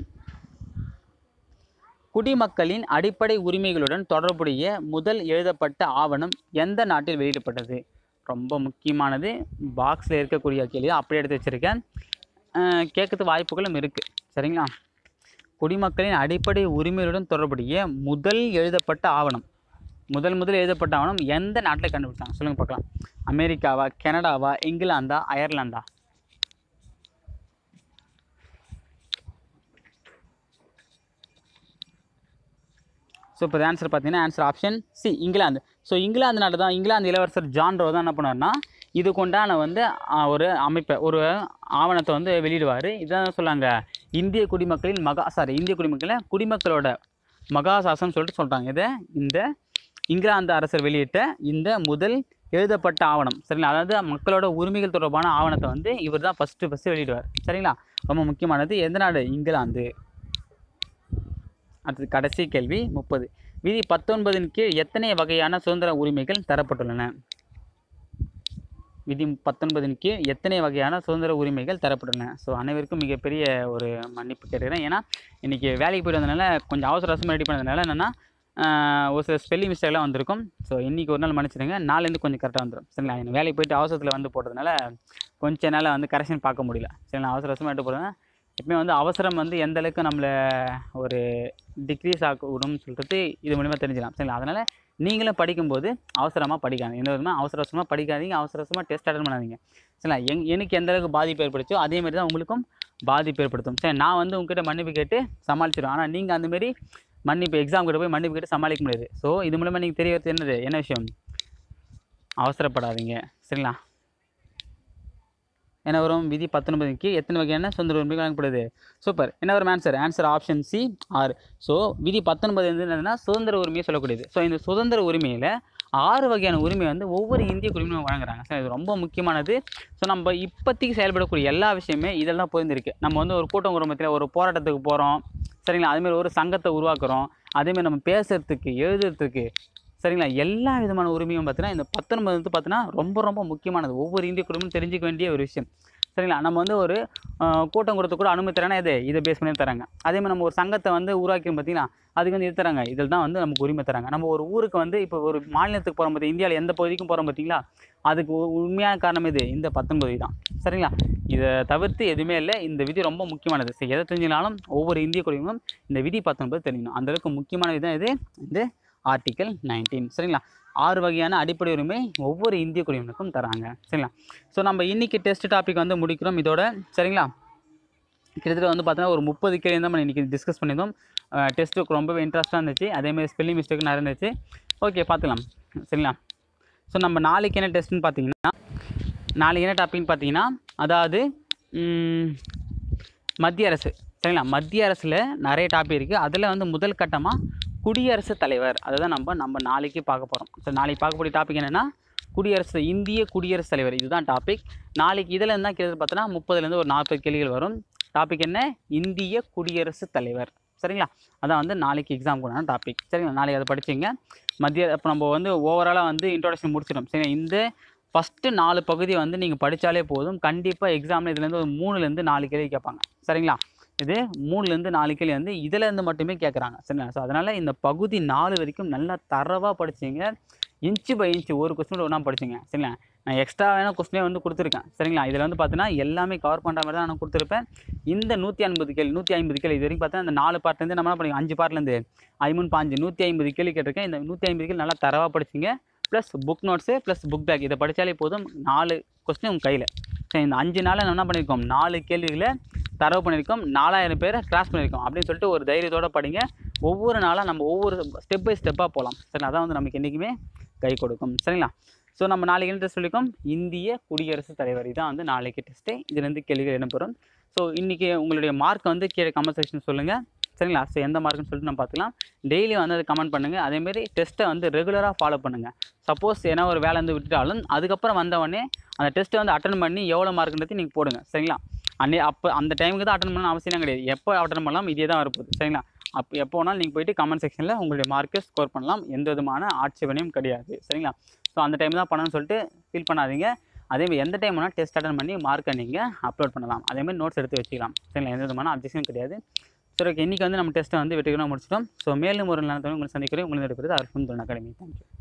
குடிமக்களின் அடிப்படை உரிமைகளுடன் தொடர்புடைய முதல் எழுதப்பட்ட ஆவணம் எந்த நாட்டில் வெளியிடப்பட்டது ரொம்ப முக்கியமானது பாக்ஸில் இருக்கக்கூடிய கேள்வி அப்படியே எடுத்து வச்சுருக்கேன் கேட்கறது வாய்ப்புகளும் இருக்குது சரிங்களா குடிமக்களின் அடிப்படை உரிமைகளுடன் தொடர்புடைய முதல் எழுதப்பட்ட ஆவணம் முதல் முதல் எழுதப்பட்ட ஆவணம் எந்த நாட்டில் கண்டுபிடிச்சாங்க சொல்லுங்கள் பார்க்கலாம் அமெரிக்காவா கனடாவா இங்கிலாந்தா அயர்லாந்தா ஸோ இப்போ ஆன்சர் பார்த்தீங்கன்னா answer option C England so England நாடு தான் இங்கிலாந்து இளவரசர் ஜான் ரோ தான் என்ன பண்ணார்னா இதுக்குண்டான வந்து ஆ, ஒரு அமைப்பை ஒரு ஆவணத்தை வந்து வெளியிடுவார் இதான் சொல்லாங்க இந்திய குடிமக்களின் மகா சாரி இந்திய குடிமக்களை குடிமக்களோட மகாசாசனம் சொல்லிட்டு சொல்கிறாங்க இதை இந்த இங்கிலாந்து அரசர் வெளியிட்ட இந்த முதல் எழுதப்பட்ட ஆவணம் சரிங்களா அதாவது மக்களோட உரிமைகள் தொடர்பான ஆவணத்தை வந்து இவர் தான் ஃபஸ்ட்டு ஃபஸ்ட்டு வெளியிடுவார் சரிங்களா ரொம்ப முக்கியமானது எந்த நாடு இங்கிலாந்து அடுத்தது கடைசி கேள்வி முப்பது விதி பத்தொன்பதின் கீழ் எத்தனை வகையான சுதந்திர உரிமைகள் தரப்பட்டுள்ளன விதி பத்தொன்பதின் கீழ் எத்தனை வகையான சுதந்திர உரிமைகள் தரப்பட்டுள்ளன ஸோ அனைவருக்கும் மிகப்பெரிய ஒரு மன்னிப்பு கேட்டுக்கிறேன் ஏன்னா இன்றைக்கி வேலைக்கு போயிட்டு வந்ததுனால கொஞ்சம் அவசர அவசரமாக ரெடி பண்ணதுனால என்னென்னா ஒரு சில ஸ்பெல்லிங் மிஸ்டேக்லாம் வந்திருக்கும் ஸோ இன்றைக்கி ஒரு நாள் மன்னிச்சிடுங்க நாளைலேருந்து கொஞ்சம் கரெக்டாக வந்துடும் சரிங்களா எனக்கு வேலைக்கு போயிட்டு அவசரத்தில் வந்து போட்டதுனால கொஞ்ச நாள் வந்து கரெக்ஷன் பார்க்க முடியல சரிங்களா அவசர அவசரமாக எடுத்து போகிறேன் எப்பவுமே வந்து அவசரம் வந்து எந்த அளவுக்கு நம்மளை ஒரு டிக்ரீஸ் ஆகணும்னு சொல்கிறது இது மூலிமா தெரிஞ்சிடலாம் சரிங்களா அதனால் நீங்களும் படிக்கும்போது அவசரமாக படிக்காதீங்க எந்த விதமாக அவசர அவசரமாக படிக்காதீங்க அவசர அவசரமாக டெஸ்ட் அட்டன் பண்ணாதீங்க சரிங்களா எங் எனக்கு எந்த அளவுக்கு பாதிப்பு ஏற்படுச்சோ அதே மாதிரி தான் உங்களுக்கும் பாதிப்பு ஏற்படுத்தும் சரி நான் வந்து உங்ககிட்ட மன்னிப்பு கேட்டு சமாளிச்சிடுவேன் ஆனால் நீங்கள் அந்தமாரி மன்னிப்பு எக்ஸாம் கிட்ட போய் மன்னிப்பு கேட்டு சமாளிக்க முடியாது ஸோ இது மூலமாக நீங்கள் தெரிய வரது என்னது என்ன விஷயம் அவசரப்படாதீங்க சரிங்களா என்ன வரும் விதி பத்தொன்பதுக்கு எத்தனை வகையான சுதந்திர உரிமைகள் வழங்கப்படுது சூப்பர் என்ன வரும் ஆன்சர் ஆன்சர் ஆப்ஷன் சி ஆறு ஸோ விதி பத்தொன்பது வந்து என்னதுன்னா சுதந்திர உரிமையை சொல்லக்கூடியது ஸோ இந்த சுதந்திர உரிமையில் ஆறு வகையான உரிமை வந்து ஒவ்வொரு இந்திய குடிமையும் வழங்குறாங்க ஸோ இது ரொம்ப முக்கியமானது ஸோ நம்ம இப்போதைக்கு செயல்படக்கூடிய எல்லா விஷயமே இதில் தான் போயிருந்திருக்கு நம்ம வந்து ஒரு கூட்டம் குடும்பத்தில் ஒரு போராட்டத்துக்கு போகிறோம் சரிங்களா அதேமாதிரி ஒரு சங்கத்தை உருவாக்குறோம் அதேமாதிரி நம்ம பேசுறதுக்கு எழுதுறதுக்கு சரிங்களா எல்லா விதமான உரிமையும் பார்த்தீங்கன்னா இந்த பத்தொன்பது வந்து பார்த்தீங்கன்னா ரொம்ப ரொம்ப முக்கியமானது ஒவ்வொரு இந்திய குடும்பமும் தெரிஞ்சுக்க வேண்டிய ஒரு விஷயம் சரிங்களா நம்ம வந்து ஒரு ஆஹ், கூட்டம் கொடுத்து கூட அனுமதி தரேன்னா இது இதை பேஸ் பண்ணி தராங்க அதே மாதிரி நம்ம ஒரு சங்கத்தை வந்து உருவாக்கி பார்த்தீங்கன்னா அதுக்கு வந்து இது தராங்க இதில் தான் வந்து நமக்கு உரிமை தராங்க நம்ம ஒரு ஊருக்கு வந்து இப்போ ஒரு மாநிலத்துக்கு போகிறோம் பார்த்தி இந்தியாவில் எந்த பகுதிக்கும் போகிறோம் பார்த்தீங்களா அதுக்கு உ- உண்மையான காரணம் இது இந்த பத்தொன்பது தான் சரிங்களா இதை தவிர்த்து எதுவுமே இல்லை இந்த விதி ரொம்ப முக்கியமானது சரி எதை தெரிஞ்சினாலும் ஒவ்வொரு இந்திய குடிமகனும் இந்த விதி பத்தொன்பது தெரியணும் அந்த அளவுக்கு முக்கியமான விதம் இது இந்த ஆர்டிக்கல் நைன்டீன் சரிங்களா ஆறு வகையான அடிப்படை உரிமை ஒவ்வொரு இந்திய குடிமகனுக்கும் தராங்க சரிங்களா ஸோ நம்ம இன்னைக்கு டெஸ்ட் டாபிக் வந்து முடிக்கிறோம் இதோட சரிங்களா கிட்டத்தட்ட வந்து பார்த்தோன்னா ஒரு முப்பது கேள்வி தான் நம்ம இன்றைக்கி டிஸ்கஸ் பண்ணியிருந்தோம் டெஸ்ட்டுக்கு ரொம்பவே இன்ட்ரெஸ்ட்டாக இருந்துச்சு அதேமாதிரி ஸ்பெல்லிங் மிஸ்டேக் நிறைய இருந்துச்சு ஓகே பார்த்துக்கலாம் சரிங்களா ஸோ நம்ம நாளைக்கு என்ன டெஸ்ட்னு பார்த்தீங்கன்னா நாளைக்கு என்ன டாபிக்னு பார்த்தீங்கன்னா அதாவது ம், மத்திய அரசு சரிங்களா மத்திய அரசில் நிறைய டாபிக் இருக்குது அதில் வந்து முதல் கட்டமாக குடியரசுத் தலைவர் அதை தான் நம்ம நம்ம நாளைக்கு பார்க்க போகிறோம் ஸோ நாளைக்கு பார்க்கக்கூடிய டாபிக் என்னென்னா குடியரசு இந்திய குடியரசுத் தலைவர் இதுதான் டாபிக் நாளைக்கு இதில் இருந்தால் கிட்டத்தட்ட பார்த்தோன்னா முப்பதுலேருந்து ஒரு நாற்பது கேள்விகள் வரும் டாபிக் என்ன இந்திய குடியரசுத் தலைவர் சரிங்களா அதான் வந்து நாளைக்கு எக்ஸாமுக்குண்டான டாபிக் சரிங்களா நாளைக்கு அதை படிச்சிங்க மதிய இப்போ நம்ம வந்து ஓவராலாக வந்து இன்ட்ரோடக்ஷன் முடிச்சிடும் சரிங்களா இந்த ஃபஸ்ட்டு நாலு பகுதி வந்து நீங்கள் படித்தாலே போதும் கண்டிப்பாக எக்ஸாமில் இதுலேருந்து ஒரு மூணுலேருந்து நாலு கேள்வி கேட்பாங்க சரிங்களா இது மூணுலேருந்து நாலு கேள்வி வந்து இதுலேருந்து மட்டுமே கேட்குறாங்க சரிங்களா ஸோ அதனால் இந்த பகுதி நாலு வரைக்கும் நல்லா தரவாக படிச்சிங்க இன்ச்சு பை இன்ச்சு ஒரு கொஸ்டின் ஒன்றா படிச்சிங்க சரிங்களா நான் எக்ஸ்ட்ரா வேணால் கொஸ்டினே வந்து கொடுத்துருக்கேன் சரிங்களா இதில் வந்து பார்த்தீங்கன்னா எல்லாமே கவர் பண்ணுற மாதிரி தான் நான் கொடுத்துருப்பேன் இந்த நூற்றி ஐம்பது கேள்வி நூற்றி ஐம்பது கேள்வி இது வரைக்கும் பார்த்தா இந்த நாலு பார்ட்லேருந்து நம்ம என்ன பண்ணி அஞ்சு பார்ட்லேருந்து ஐமூணு பாஞ்சு நூற்றி ஐம்பது கேள்வி கேட்டிருக்கேன் இந்த நூற்றி ஐம்பது கேள்வி நல்லா தரவாக படிச்சிங்க plus book notes plus book back இதை படித்தாலே போதும் நாலு கொஸ்டின் உங்கள் கையில் சரி இந்த அஞ்சு நாளில் நம்ம என்ன பண்ணியிருக்கோம் நாலு கேள்விகளை தரவு பண்ணியிருக்கோம் நாலாயிரம் பேரை கிராஸ் பண்ணியிருக்கோம் அப்படின்னு சொல்லிட்டு ஒரு தைரியத்தோட படிங்க ஒவ்வொரு நாளாக நம்ம ஒவ்வொரு ஸ்டெப் பை ஸ்டெப்பாக போகலாம் சரி அதான் வந்து நமக்கு என்றைக்குமே கை கொடுக்கும் சரிங்களா ஸோ நம்ம நாளைக்கு என்ன டெஸ்ட் சொல்லியிருக்கோம் இந்திய குடியரசுத் தலைவர் இதான் வந்து நாளைக்கு டெஸ்ட்டு இதுலேருந்து கேள்விகள் இடம்பெறும் ஸோ இன்றைக்கி உங்களுடைய மார்க் வந்து கீழே கமெண்ட் செக்ஷன் சொல்லுங்கள் சரிங்களா ஸோ எந்த மார்க்குன்னு சொல்லிட்டு நம்ம பார்த்துக்கலாம் டெய்லி வந்து அதை கமெண்ட் பண்ணுங்கள் அதேமாரி டெஸ்ட்டை வந்து ரெகுலராக ஃபாலோ பண்ணுங்கள் சப்போஸ் ஏன்னா ஒரு வேலை வந்து விட்டுட்டாலும் அதுக்கப்புறம் வந்தவொடனே அந்த டெஸ்ட்டை வந்து அட்டன் பண்ணி எவ்வளோ மார்க்குன்றது நீங்கள் போடுங்க சரிங்களா அன்னே அப்போ அந்த டைமுக்கு தான் அட்டன் பண்ணணும் அவசியம் கிடையாது எப்போ அட்டன் பண்ணலாம் இதே தான் வரப்போகுது சரிங்களா அப்போ எப்போ வேணாலும் நீங்கள் போயிட்டு கமெண்ட் செக்ஷனில் உங்களுடைய மார்க்கை ஸ்கோர் பண்ணலாம் எந்த விதமான ஆட்சேபனையும் கிடையாது சரிங்களா ஸோ அந்த டைம் தான் பண்ணணும்னு சொல்லிட்டு ஃபீல் பண்ணாதீங்க அதேமாதிரி எந்த டைம் வேணால் டெஸ்ட் அட்டன் பண்ணி மார்க்கை நீங்கள் அப்லோட் பண்ணலாம் அதேமாதிரி நோட்ஸ் எடுத்து வச்சுக்கலாம் சரிங்களா எந்த விதமான அப்ஜெக்ஷனும் கிடையாது சரி ஓகே இன்றைக்கி வந்து நம்ம டெஸ்ட்டை வந்து வெற்றிகரமாக முடிச்சிட்டோம் ஸோ மேலும் ஒரு நேரத்தில் உங்களை சந்திக்கிறேன் உங்களுக்கு எடுக்கிறது அர்ஃபம் அகாடமி தேங்க்யூ